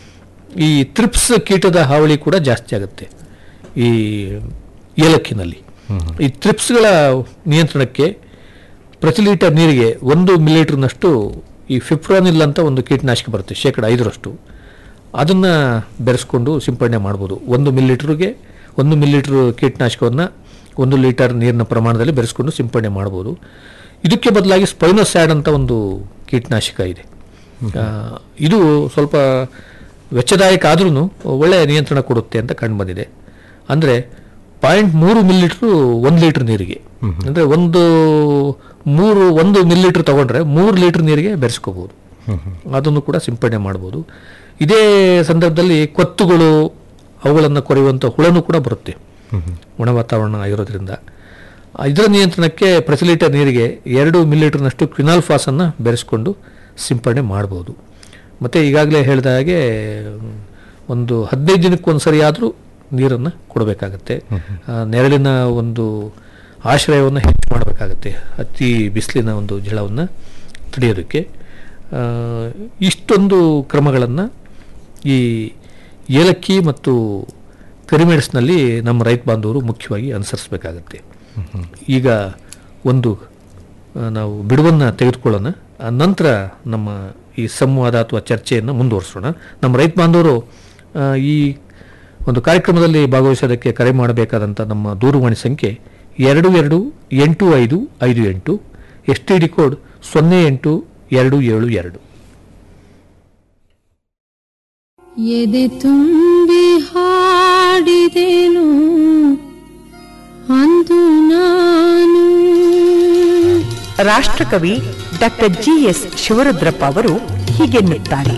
ಈ ತ್ರಿಪ್ಸ್ ಕೀಟದ ಹಾವಳಿ ಕೂಡ ಜಾಸ್ತಿ ಆಗುತ್ತೆ ಈ ಏಲಕ್ಕಿನಲ್ಲಿ ಈ ತ್ರಿಪ್ಸ್ಗಳ ನಿಯಂತ್ರಣಕ್ಕೆ ಪ್ರತಿ ಲೀಟರ್ ನೀರಿಗೆ ಒಂದು ಮಿಲಿಲೀಟರ್ನಷ್ಟು ಈ ಫಿಪ್ರಾನಿಲ್ ಅಂತ ಒಂದು ಕೀಟನಾಶಕ ಬರುತ್ತೆ ಶೇಕಡ ಐದರಷ್ಟು ಅದನ್ನು ಬೆರೆಸ್ಕೊಂಡು ಸಿಂಪಡಣೆ ಮಾಡ್ಬೋದು ಒಂದು ಮಿಲಿಲೀಟ್ರಿಗೆ ಒಂದು ಮಿಲಿಲೀಟ್ರ್ ಕೀಟನಾಶಕವನ್ನು ಒಂದು ಲೀಟರ್ ನೀರಿನ ಪ್ರಮಾಣದಲ್ಲಿ ಬೆರೆಸ್ಕೊಂಡು ಸಿಂಪಡಣೆ ಮಾಡ್ಬೋದು ಇದಕ್ಕೆ ಬದಲಾಗಿ ಸ್ಪೈನೋಸ್ಯಾಡ್ ಅಂತ ಒಂದು ಕೀಟನಾಶಕ ಇದೆ ಆ, ಇದು ಸ್ವಲ್ಪ ವೆಚ್ಚದಾಯಕ ಆದ್ರೂ ಒಳ್ಳೆಯ ನಿಯಂತ್ರಣ ಕೊಡುತ್ತೆ ಅಂತ ಕಂಡು ಬಂದಿದೆ ಅಂದರೆ ಪಾಯಿಂಟ್ ಮೂರು ಮಿಲಿಲೀಟ್ರು ಒಂದು ಲೀಟ್ರ್ ನೀರಿಗೆ ಅಂದರೆ ಒಂದು ಮೂರು ಒಂದು ಮಿಲಿಲೀಟ್ರ್ ತಗೊಂಡ್ರೆ ಮೂರು ಲೀಟ್ರ್ ನೀರಿಗೆ ಬೆರೆಸ್ಕೋಬೋದು ಅದನ್ನು ಕೂಡ ಸಿಂಪಡಣೆ ಮಾಡ್ಬೋದು ಇದೇ ಸಂದರ್ಭದಲ್ಲಿ ಕೊತ್ತುಗಳು ಅವುಗಳನ್ನು ಕೊರೆಯುವಂಥ ಹುಳನೂ ಕೂಡ ಬರುತ್ತೆ ಒಣ ವಾತಾವರಣ ಆಗಿರೋದ್ರಿಂದ ಇದರ ನಿಯಂತ್ರಣಕ್ಕೆ ಪ್ರತಿ ಲೀಟರ್ ನೀರಿಗೆ ಎರಡು ಮಿಲಿಲೀಟರ್ನಷ್ಟು ಕ್ವಿನಾಲ್ಫಾಸನ್ನು ಬೆರೆಸ್ಕೊಂಡು ಸಿಂಪಡಣೆ ಮಾಡ್ಬೋದು ಮತ್ತು ಈಗಾಗಲೇ ಹೇಳಿದ ಹಾಗೆ ಒಂದು ಹದಿನೈದು ದಿನಕ್ಕೆ ಒಂದು ಸರಿ ಆದರೂ ನೀರನ್ನು ಕೊಡಬೇಕಾಗತ್ತೆ ಆ, ನೆರಳಿನ ಒಂದು ಆಶ್ರಯವನ್ನು ಹೆಚ್ಚು ಮಾಡಬೇಕಾಗತ್ತೆ ಅತಿ ಬಿಸಿಲಿನ ಒಂದು ಜಳವನ್ನು ತಡೆಯೋದಕ್ಕೆ ಆ, ಇಷ್ಟೊಂದು ಕ್ರಮಗಳನ್ನು ಈ ಏಲಕ್ಕಿ ಮತ್ತು ಕರಿಮೆಣಸಿನಲ್ಲಿ ನಮ್ಮ ರೈತ ಬಾಂಧವರು ಮುಖ್ಯವಾಗಿ ಅನುಸರಿಸಬೇಕಾಗತ್ತೆ ಈಗ ಒಂದು ಆ, ನಾವು ಬಿಡುವನ್ನು ತೆಗೆದುಕೊಳ್ಳೋಣ ಆ ನಂತರ ನಮ್ಮ ಈ ಸಂವಾದ ಅಥವಾ ಚರ್ಚೆಯನ್ನು ಮುಂದುವರಿಸೋಣ ನಮ್ಮ ರೈತ ಬಾಂಧವರು ಆ, ಈ ಒಂದು ಕಾರ್ಯಕ್ರಮದಲ್ಲಿ ಭಾಗವಹಿಸೋದಕ್ಕೆ ಕರೆ ಮಾಡಬೇಕಾದಂಥ ನಮ್ಮ ದೂರವಾಣಿ ಸಂಖ್ಯೆ ಎರಡು ಎರಡು ಎಂಟು ಐದು ಐದು ಎಂಟು ಎಸ್ ಟಿ ಡಿ ಕೋಡ್ ಸೊನ್ನೆ ಎಂಟು ಎರಡು ಏಳು ಎರಡು ಎದೆ ತುಂಬಿ ಹಾಡಿದೆನು ಅಂದು ನಾನು ರಾಷ್ಟ್ರಕವಿ ಡಾಕ್ಟರ್ ಜಿ ಎಸ್ ಶಿವರುದ್ರಪ್ಪ ಅವರು ಹೀಗೆನ್ನುತ್ತಾರೆ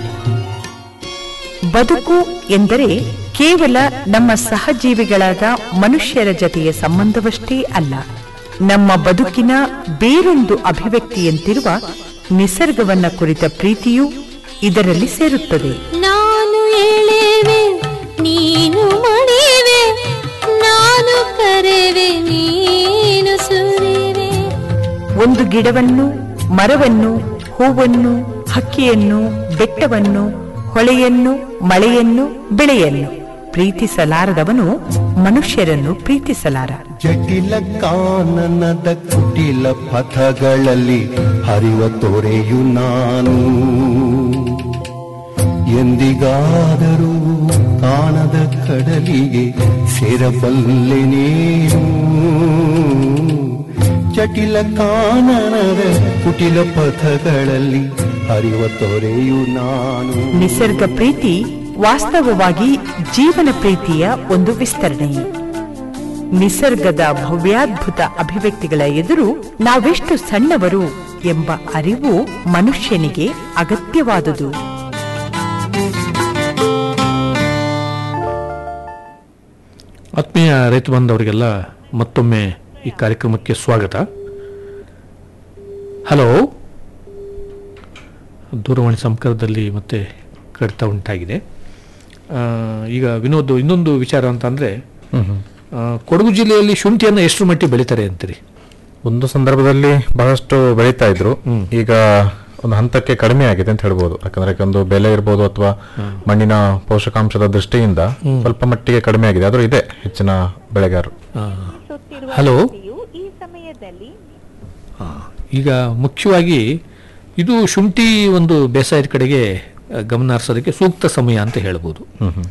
ಬದುಕು ಎಂದರೆ ಕೇವಲ ನಮ್ಮ ಸಹಜೀವಿಗಳಾದ ಮನುಷ್ಯರ ಜತೆಯ ಸಂಬಂಧವಷ್ಟೇ ಅಲ್ಲ ನಮ್ಮ ಬದುಕಿನ ಬೇರೊಂದು ಅಭಿವ್ಯಕ್ತಿಯಂತಿರುವ ನಿಸರ್ಗವನ್ನ ಕುರಿತ ಪ್ರೀತಿಯೂ ಇದರಲ್ಲಿ ಸೇರುತ್ತದೆ ನಾನು ಎಳೆವೆ ನೀನು ಮಣಿವೆ ನಾನು ಕರೆವೆ ನೀನು ಸುರಿವೆ ಒಂದು ಗಿಡವನ್ನು ಮರವನ್ನು ಹೂವನ್ನು ಹಕ್ಕಿಯನ್ನು ಬೆಟ್ಟವನ್ನು ಹೊಳೆಯನ್ನು ಮಳೆಯನ್ನು ಬೆಳೆಯನ್ನು ಪ್ರೀತಿಸಲಾರದವನು ಮನುಷ್ಯರನ್ನು ಪ್ರೀತಿಸಲಾರ ಜಟಿಲ ಕಾನನದ ಕುಟಿಲ ಪಥಗಳಲ್ಲಿ ಹರಿವ ತೊರೆಯು ನಾನು ಎಂದಿಗಾದರೂ ಕಾಣದ ಕಡಲಿಗೆ ಸೇರಬಲ್ಲೆ ನೀನು ಜಟಿಲ ಕಾನನದ ಕುಟಿಲ ಪಥಗಳಲ್ಲಿ ಹರಿವ ತೊರೆಯು ನಾನು ನಿಸರ್ಗ ಪ್ರೀತಿ ವಾಸ್ತವವಾಗಿ ಜೀವನ ಪ್ರೀತಿಯ ಒಂದು ವಿಸ್ತರಣೆ ನಿಸರ್ಗದ ಭವ್ಯಾದ್ಭುತ ಅಭಿವ್ಯಕ್ತಿಗಳ ಎದುರು ನಾವೆಷ್ಟು ಸಣ್ಣವರು ಎಂಬ ಅರಿವು ಮನುಷ್ಯನಿಗೆ ಅಗತ್ಯವಾದುದು ಆತ್ಮೀಯ ರೈತ ಬಾಂಧವರಿಗೆಲ್ಲ ಮತ್ತೊಮ್ಮೆ ಈ ಕಾರ್ಯಕ್ರಮಕ್ಕೆ ಸ್ವಾಗತ ಹಲೋ ದೂರವಾಣಿ ಸಂಪರ್ಕದಲ್ಲಿ ಮತ್ತೆ ಕಡಿತ ಉಂಟಾಗಿದೆ ಆ, ಈಗ ವಿನೋದ್ ಇನ್ನೊಂದು ವಿಚಾರ ಅಂತ ಅಂದರೆ ಕೊಡಗು ಜಿಲ್ಲೆಯಲ್ಲಿ ಶುಂಠಿಯನ್ನು ಎಷ್ಟು ಮಟ್ಟಿಗೆ ಬೆಳೀತಾರೆ ಅಂತೀರಿ ಒಂದು ಸಂದರ್ಭದಲ್ಲಿ ಬಹಳಷ್ಟು ಬೆಳೀತಾ ಇದ್ರು ಈಗ ಒಂದು ಹಂತಕ್ಕೆ ಕಡಿಮೆ ಆಗಿದೆ ಅಂತ ಹೇಳ್ಬೋದು ಯಾಕಂದ್ರೆ ಒಂದು ಬೆಲೆ ಇರ್ಬೋದು ಅಥವಾ ಮಣ್ಣಿನ ಪೋಷಕಾಂಶದ ದೃಷ್ಟಿಯಿಂದ ಸ್ವಲ್ಪ ಮಟ್ಟಿಗೆ ಕಡಿಮೆ ಆಗಿದೆ ಆದ್ರೂ ಇದೆ ಹೆಚ್ಚಿನ ಬೆಳೆಗಾರರು ಹಲೋ ಈ ಸಮಯದಲ್ಲಿ ಆ, ಈಗ ಮುಖ್ಯವಾಗಿ ಇದು ಶುಂಠಿ ಒಂದು ಬೇಸಾಯದ ಕಡೆಗೆ ಆ, ಗಮನ ಹರಿಸೋದಕ್ಕೆ ಸೂಕ್ತ ಸಮಯ ಅಂತ ಹೇಳ್ಬೋದು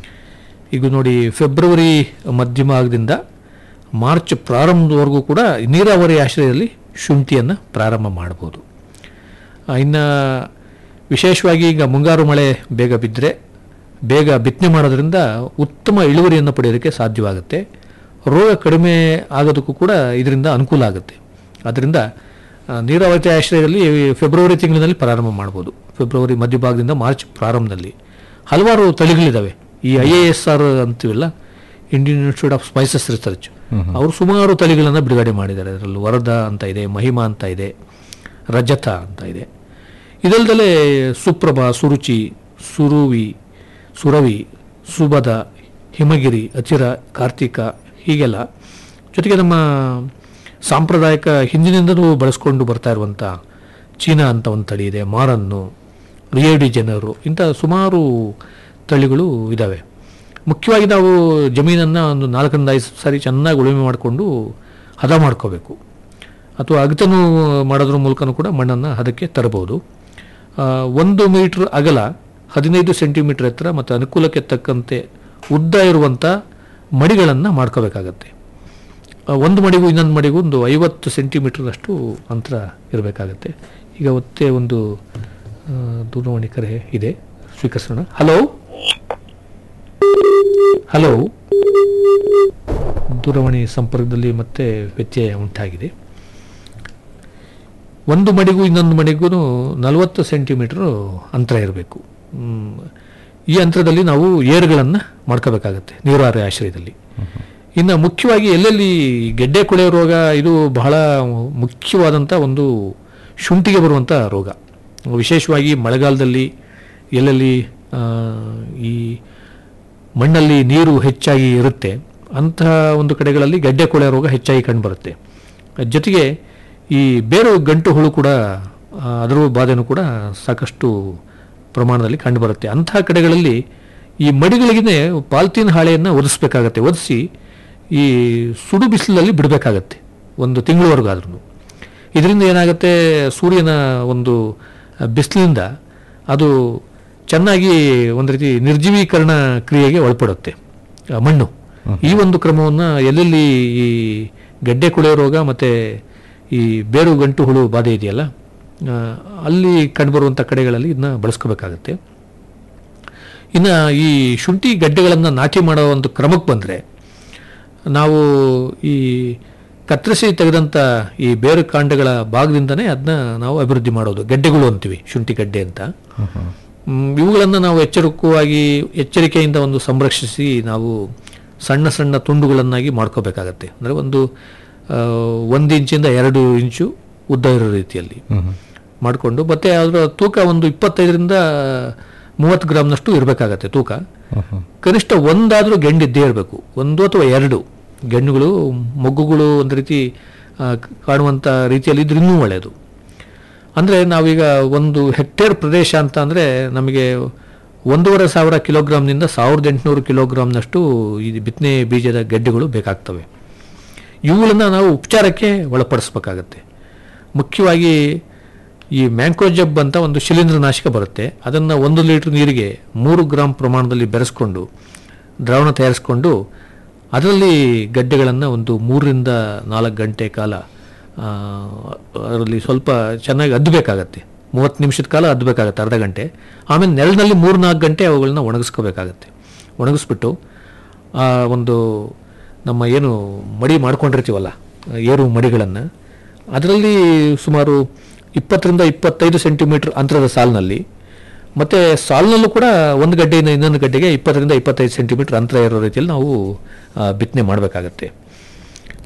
ಈಗ ನೋಡಿ ಫೆಬ್ರವರಿ ಮಧ್ಯಭಾಗದಿಂದ ಮಾರ್ಚ್ ಪ್ರಾರಂಭದವರೆಗೂ ಕೂಡ ನೀರಾವರಿ ಆಶ್ರಯದಲ್ಲಿ ಶುಂಠಿಯನ್ನು ಪ್ರಾರಂಭ ಮಾಡ್ಬೋದು ಆ, ಇನ್ನು ವಿಶೇಷವಾಗಿ ಈಗ ಮುಂಗಾರು ಮಳೆ ಬೇಗ ಬಿದ್ದರೆ ಬೇಗ ಬಿತ್ತನೆ ಮಾಡೋದ್ರಿಂದ ಉತ್ತಮ ಇಳುವರಿಯನ್ನು ಪಡೆಯೋದಕ್ಕೆ ಸಾಧ್ಯವಾಗುತ್ತೆ ರೋಗ ಕಡಿಮೆ ಆಗೋದಕ್ಕೂ ಕೂಡ ಇದರಿಂದ ಅನುಕೂಲ ಆಗುತ್ತೆ ಅದರಿಂದ ಆ, ನೀರಾವರಿ ಆಶ್ರಯದಲ್ಲಿ ಫೆಬ್ರವರಿ ತಿಂಗಳಿನಲ್ಲಿ ಪ್ರಾರಂಭ ಮಾಡ್ಬೋದು ಫೆಬ್ರವರಿ ಮಧ್ಯಭಾಗದಿಂದ ಮಾರ್ಚ್ ಪ್ರಾರಂಭದಲ್ಲಿ ಹಲವಾರು ತಳಿಗಳಿದ್ದಾವೆ ಈ ಐ ಎ ಎಸ್ ಆರ್ ಅಂತೀವಲ್ಲ Indian institute of spices research ಅವರು ಸುಮಾರು ತಳಿಗಳನ್ನು ಬಿಡುಗಡೆ ಮಾಡಿದ್ದಾರೆ ಅದರಲ್ಲಿ ವರದಾ ಅಂತ ಇದೆ ಮಹಿಮಾ ಅಂತ ಇದೆ ರಜತ ಅಂತ ಇದೆ ಇದಲ್ದಲೇ ಸುಪ್ರಭ ಸುರುಚಿ ಸುರುವಿ ಸುರವಿ ಸುಬದ ಹಿಮಗಿರಿ ಅಚಿರ ಕಾರ್ತಿಕ ಹೀಗೆಲ್ಲ ಜೊತೆಗೆ ನಮ್ಮ ಸಾಂಪ್ರದಾಯಿಕ ಹಿಂದಿನಿಂದಲೂ ಬಳಸ್ಕೊಂಡು ಬರ್ತಾ ಇರುವಂಥ ಚೀನಾ ಅಂತ ಒಂದು ತಳಿ ಇದೆ ಮಾರನ್ನು ರಿಯೇಡಿ ಜನರು ಇಂಥ ಸುಮಾರು ತಳಿಗಳು ಇದ್ದಾವೆ ಮುಖ್ಯವಾಗಿ ನಾವು ಜಮೀನನ್ನು ಒಂದು ನಾಲ್ಕರಿಂದ ಐದು ಸಾರಿ ಚೆನ್ನಾಗಿ ಉಳುಮೆ ಮಾಡಿಕೊಂಡು ಹದ ಮಾಡ್ಕೋಬೇಕು ಅಥವಾ ಅಗತನು ಮಾಡೋದ್ರ ಮೂಲಕನೂ ಕೂಡ ಮಣ್ಣನ್ನು ಹದಕ್ಕೆ ತರಬಹುದು ಆ, ಒಂದು ಮೀಟ್ರ್ ಅಗಲ ಹದಿನೈದು ಸೆಂಟಿಮೀಟರ್ ಎತ್ತರ ಮತ್ತು ಅನುಕೂಲಕ್ಕೆ ತಕ್ಕಂತೆ ಉದ್ದ ಇರುವಂಥ ಮಡಿಗಳನ್ನು ಮಾಡ್ಕೋಬೇಕಾಗತ್ತೆ ಆ, ಒಂದು ಮಡಿಗೂ ಇನ್ನೊಂದು ಮಡಿಗೂ ಒಂದು ಐವತ್ತು ಸೆಂಟಿಮೀಟರ್ನಷ್ಟು ಅಂತರ ಇರಬೇಕಾಗತ್ತೆ ಈಗ ಒತ್ತೆ ಒಂದು ಆ, ದೂರವಾಣಿ ಕರೆ ಇದೆ ಸ್ವೀಕರಿಸೋಣ ಹಲೋ ಹಲೋ ದೂರವಾಣಿ ಸಂಪರ್ಕದಲ್ಲಿ ಮತ್ತೆ ವ್ಯತ್ಯಯ ಉಂಟಾಗಿದೆ ಒಂದು ಮಡಿಗೂ ಇನ್ನೊಂದು ಮಡಿಗೂ ನಲವತ್ತು ಸೆಂಟಿಮೀಟರ್ ಅಂತರ ಇರಬೇಕು ಈ ಅಂತರದಲ್ಲಿ ನಾವು ಏರುಗಳನ್ನು ಮಾಡ್ಕೋಬೇಕಾಗತ್ತೆ ನೀರಾವರಿ ಆಶ್ರಯದಲ್ಲಿ ಇನ್ನು ಮುಖ್ಯವಾಗಿ ಎಲ್ಲೆಲ್ಲಿ ಗೆಡ್ಡೆ ಕೊಳೆ ರೋಗ ಇದು ಬಹಳ ಮುಖ್ಯವಾದಂಥ ಒಂದು ಶುಂಠಿಗೆ ಬರುವಂಥ ರೋಗ ವಿಶೇಷವಾಗಿ ಮಳೆಗಾಲದಲ್ಲಿ ಎಲ್ಲೆಲ್ಲಿ ಆ, ಈ ಮಣ್ಣಲ್ಲಿ ನೀರು ಹೆಚ್ಚಾಗಿ ಇರುತ್ತೆ ಅಂತಹ ಒಂದು ಕಡೆಗಳಲ್ಲಿ ಗಡ್ಡೆ ಕೊಳೆ ರೋಗ ಹೆಚ್ಚಾಗಿ ಕಂಡುಬರುತ್ತೆ ಜೊತೆಗೆ ಈ ಬೇರು ಗಂಟು ಹುಳು ಕೂಡ ಆ, ಅದರ ಬಾಧೆನೂ ಕೂಡ ಸಾಕಷ್ಟು ಪ್ರಮಾಣದಲ್ಲಿ ಕಂಡುಬರುತ್ತೆ ಅಂತಹ ಕಡೆಗಳಲ್ಲಿ ಈ ಮಡಿಗಳಿಗೆ ಪಾಲ್ತೀನ್ ಹಾಳೆಯನ್ನು ಒದಿಸ್ಬೇಕಾಗತ್ತೆ ಒದಿಸಿ ಈ ಸುಡು ಬಿಸಿಲಲ್ಲಿ ಬಿಡಬೇಕಾಗತ್ತೆ ಒಂದು ತಿಂಗಳವರೆಗಾದ್ರೂ ಇದರಿಂದ ಏನಾಗುತ್ತೆ ಸೂರ್ಯನ ಒಂದು ಬಿಸಿಲಿನಿಂದ ಅದು ಚೆನ್ನಾಗಿ ಒಂದು ರೀತಿ ನಿರ್ಜೀವೀಕರಣ ಕ್ರಿಯೆಗೆ ಒಳಪಡುತ್ತೆ ಆ ಮಣ್ಣು ಈ ಒಂದು ಕ್ರಮವನ್ನು ಎಲ್ಲೆಲ್ಲಿ ಈ ಗಡ್ಡೆ ಕುಳಿಯೋ ರೋಗ ಮತ್ತು ಈ ಬೇರು ಗಂಟು ಹುಳು ಬಾಧೆ ಇದೆಯಲ್ಲ ಆ, ಅಲ್ಲಿ ಕಂಡುಬರುವಂಥ ಕಡೆಗಳಲ್ಲಿ ಇದನ್ನ ಬಳಸ್ಕೋಬೇಕಾಗತ್ತೆ ಇನ್ನು ಈ ಶುಂಠಿ ಗಡ್ಡೆಗಳನ್ನು ನಾಟಿ ಮಾಡೋ ಒಂದು ಕ್ರಮಕ್ಕೆ ಬಂದರೆ ನಾವು ಈ ಕತ್ತರಿಸಿ ತೆಗೆದಂಥ ಈ ಬೇರು ಕಾಂಡಗಳ ಭಾಗದಿಂದನೇ ಅದನ್ನ ನಾವು ಅಭಿವೃದ್ಧಿ ಮಾಡೋದು ಗೆಡ್ಡೆಗಳು ಅಂತೀವಿ ಶುಂಠಿ ಗಡ್ಡೆ ಅಂತ ಮ್, ಇವುಗಳನ್ನು ನಾವು ಎಚ್ಚರಿಕವಾಗಿ ಎಚ್ಚರಿಕೆಯಿಂದ ಒಂದು ಸಂರಕ್ಷಿಸಿ ನಾವು ಸಣ್ಣ ಸಣ್ಣ ತುಂಡುಗಳನ್ನಾಗಿ ಮಾಡ್ಕೋಬೇಕಾಗತ್ತೆ ಅಂದರೆ ಒಂದು ಆ, ಒಂದು ಇಂಚಿಂದ ಎರಡು ಇಂಚು ಉದ್ದ ಇರೋ ರೀತಿಯಲ್ಲಿ ಮಾಡಿಕೊಂಡು ಮತ್ತೆ ಅದರ ತೂಕ ಒಂದು ಇಪ್ಪತ್ತೈದರಿಂದ ಮೂವತ್ತು ಗ್ರಾಮ್ನಷ್ಟು ಇರಬೇಕಾಗತ್ತೆ ತೂಕ ಕನಿಷ್ಠ ಒಂದಾದರೂ ಗೆಂಡಿದ್ದೇ ಇರಬೇಕು ಒಂದು ಅಥವಾ ಎರಡು ಗೆಣ್ಣುಗಳು ಮೊಗ್ಗುಗಳು ಒಂದು ರೀತಿ ಆ, ಕಾಣುವಂಥ ರೀತಿಯಲ್ಲಿ ಇದ್ರೆ ಇನ್ನೂ ಒಳ್ಳೆಯದು ಅಂದರೆ ನಾವೀಗ ಒಂದು ಹೆಕ್ಟೇರ್ ಪ್ರದೇಶ ಅಂತ ಅಂದರೆ ನಮಗೆ ಒಂದೂವರೆ ಸಾವಿರ ಕಿಲೋಗ್ರಾಮ್ನಿಂದ ಸಾವಿರದ ಎಂಟುನೂರು ಕಿಲೋಗ್ರಾಮ್ನಷ್ಟು ಈ ಬಿತ್ತನೆ ಬೀಜದ ಗೆಡ್ಡೆಗಳು ಬೇಕಾಗ್ತವೆ ಇವುಗಳನ್ನು ನಾವು ಉಪಚಾರಕ್ಕೆ ಒಳಪಡಿಸ್ಬೇಕಾಗತ್ತೆ ಮುಖ್ಯವಾಗಿ ಈ ಮ್ಯಾಂಕೋಜಬ್ ಅಂತ ಒಂದು ಶಿಲೀಂಧ್ರನಾಶಕ ಬರುತ್ತೆ ಅದನ್ನು ಒಂದು ಲೀಟ್ರ್ ನೀರಿಗೆ ಮೂರು ಗ್ರಾಮ್ ಪ್ರಮಾಣದಲ್ಲಿ ಬೆರೆಸ್ಕೊಂಡು ದ್ರಾವಣ ತಯಾರಿಸ್ಕೊಂಡು ಅದರಲ್ಲಿ ಗಡ್ಡೆಗಳನ್ನು ಒಂದು ಮೂರರಿಂದ ನಾಲ್ಕು ಗಂಟೆ ಕಾಲ ಆ, ಅದರಲ್ಲಿ ಸ್ವಲ್ಪ ಚೆನ್ನಾಗಿ ಅದ್ದಬೇಕಾಗತ್ತೆ ಮೂವತ್ತು ನಿಮಿಷದ ಕಾಲ ಅದ್ದಬೇಕಾಗತ್ತೆ ಅರ್ಧ ಗಂಟೆ ಆಮೇಲೆ ನೆರಳಿನಲ್ಲಿ ಮೂರು ನಾಲ್ಕು ಗಂಟೆ ಅವುಗಳನ್ನ ಒಣಗಿಸ್ಕೋಬೇಕಾಗತ್ತೆ ಒಣಗಿಸ್ಬಿಟ್ಟು ಆ ಒಂದು ನಮ್ಮ ಏನು ಮಡಿ ಮಾಡ್ಕೊಂಡಿರ್ತೀವಲ್ಲ ಏರು ಮಡಿಗಳನ್ನು ಅದರಲ್ಲಿ ಸುಮಾರು ಇಪ್ಪತ್ತರಿಂದ ಇಪ್ಪತ್ತೈದು ಸೆಂಟಿಮೀಟರ್ ಅಂತರದ ಸಾಲಿನಲ್ಲಿ ಮತ್ತು ಸಾಲಿನಲ್ಲೂ ಕೂಡ ಒಂದು ಗಡ್ಡೆಯಿಂದ ಇನ್ನೊಂದು ಗಡ್ಡೆಗೆ ಇಪ್ಪತ್ತರಿಂದ ಇಪ್ಪತ್ತೈದು ಸೆಂಟಿಮೀಟರ್ ಅಂತರ ಇರೋ ರೀತಿಯಲ್ಲಿ ನಾವು ಆ, ಬಿತ್ತನೆ ಮಾಡಬೇಕಾಗತ್ತೆ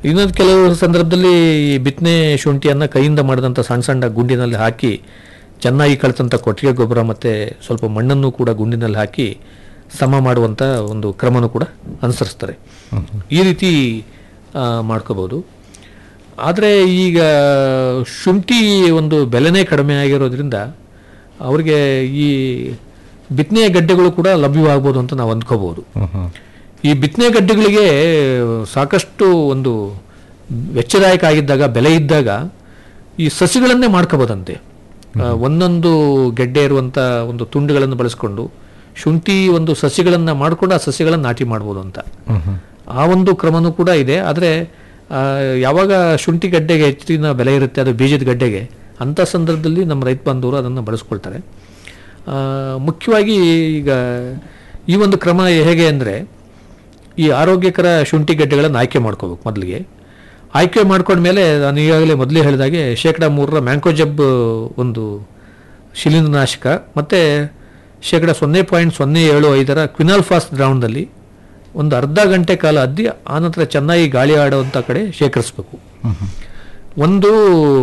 ಇನ್ನೊಂದು ಕೆಲವು ಸಂದರ್ಭದಲ್ಲಿ ಈ ಬಿತ್ತನೆ ಶುಂಠಿಯನ್ನು ಕೈಯಿಂದ ಮಾಡಿದಂಥ ಸಣ್ಣ ಸಣ್ಣ ಗುಂಡಿನಲ್ಲಿ ಹಾಕಿ ಚೆನ್ನಾಗಿ ಕಳೆದಂಥ ಕೊಟ್ಟಿಗೆ ಗೊಬ್ಬರ ಮತ್ತು ಸ್ವಲ್ಪ ಮಣ್ಣನ್ನು ಕೂಡ ಗುಂಡಿನಲ್ಲಿ ಹಾಕಿ ಸಮ ಮಾಡುವಂಥ ಒಂದು ಕ್ರಮನೂ ಕೂಡ ಅನುಸರಿಸ್ತಾರೆ ಈ ರೀತಿ ಆ, ಮಾಡ್ಕೋಬೋದು ಆದರೆ ಈಗ ಶುಂಠಿ ಒಂದು ಬೆಲೆನೇ ಕಡಿಮೆ ಆಗಿರೋದ್ರಿಂದ ಅವ್ರಿಗೆ ಈ ಬಿತ್ತನೆಯ ಗಡ್ಡೆಗಳು ಕೂಡ ಲಭ್ಯವಾಗ್ಬೋದು ಅಂತ ನಾವು ಅಂದ್ಕೋಬೋದು ಈ ಬಿತ್ತನೆ ಗಡ್ಡೆಗಳಿಗೆ ಸಾಕಷ್ಟು ಒಂದು ವೆಚ್ಚದಾಯಕ ಆಗಿದ್ದಾಗ ಬೆಲೆ ಇದ್ದಾಗ ಈ ಸಸಿಗಳನ್ನೇ ಮಾಡ್ಕೋಬೋದಂತೆ ಆ, ಒಂದೊಂದು ಗೆಡ್ಡೆ ಇರುವಂಥ ಒಂದು ತುಂಡುಗಳನ್ನು ಬಳಸ್ಕೊಂಡು ಶುಂಠಿ ಒಂದು ಸಸಿಗಳನ್ನು ಮಾಡಿಕೊಂಡು ಆ ಸಸಿಗಳನ್ನು ನಾಟಿ ಮಾಡ್ಬೋದು ಅಂತ ಆ ಒಂದು ಕ್ರಮನೂ ಕೂಡ ಇದೆ ಆದರೆ ಯಾವಾಗ ಶುಂಠಿ ಗಡ್ಡೆಗೆ ಹೆಚ್ಚಿನ ಬೆಲೆ ಇರುತ್ತೆ ಅದು ಬೀಜದ ಗಡ್ಡೆಗೆ ಅಂಥ ಸಂದರ್ಭದಲ್ಲಿ ನಮ್ಮ ರೈತ ಬಾಂಧವರು ಅದನ್ನು ಬಳಸ್ಕೊಳ್ತಾರೆ ಆ, ಮುಖ್ಯವಾಗಿ ಈಗ ಈ ಒಂದು ಕ್ರಮ ಹೇಗೆ ಅಂದರೆ ಈ ಆರೋಗ್ಯಕರ ಶುಂಠಿ ಗಡ್ಡೆಗಳನ್ನು ಆಯ್ಕೆ ಮಾಡ್ಕೋಬೇಕು ಮೊದಲಿಗೆ ಆಯ್ಕೆ ಮಾಡ್ಕೊಂಡ್ಮೇಲೆ ನಾನು ಈಗಾಗಲೇ ಮೊದಲೇ ಹೇಳಿದಾಗೆ ಶೇಕಡ ಮೂರರ ಮ್ಯಾಂಕೋಜಬ್ ಒಂದು ಶಿಲೀಂಧ್ರನಾಶಕ ಮತ್ತು ಶೇಕಡ ಸೊನ್ನೆ ಪಾಯಿಂಟ್ ಸೊನ್ನೆ ಏಳು ಐದರ ಕ್ವಿನಾಲ್ಫಾಸ್ ದ್ರಾವಣದಲ್ಲಿ ಒಂದು ಅರ್ಧ ಗಂಟೆ ಕಾಲ ಅದ್ದಿ ಆನಂತರ ಚೆನ್ನಾಗಿ ಗಾಳಿ ಆಡುವಂಥ ಕಡೆ ಶೇಖರಿಸಬೇಕು ಒಂದು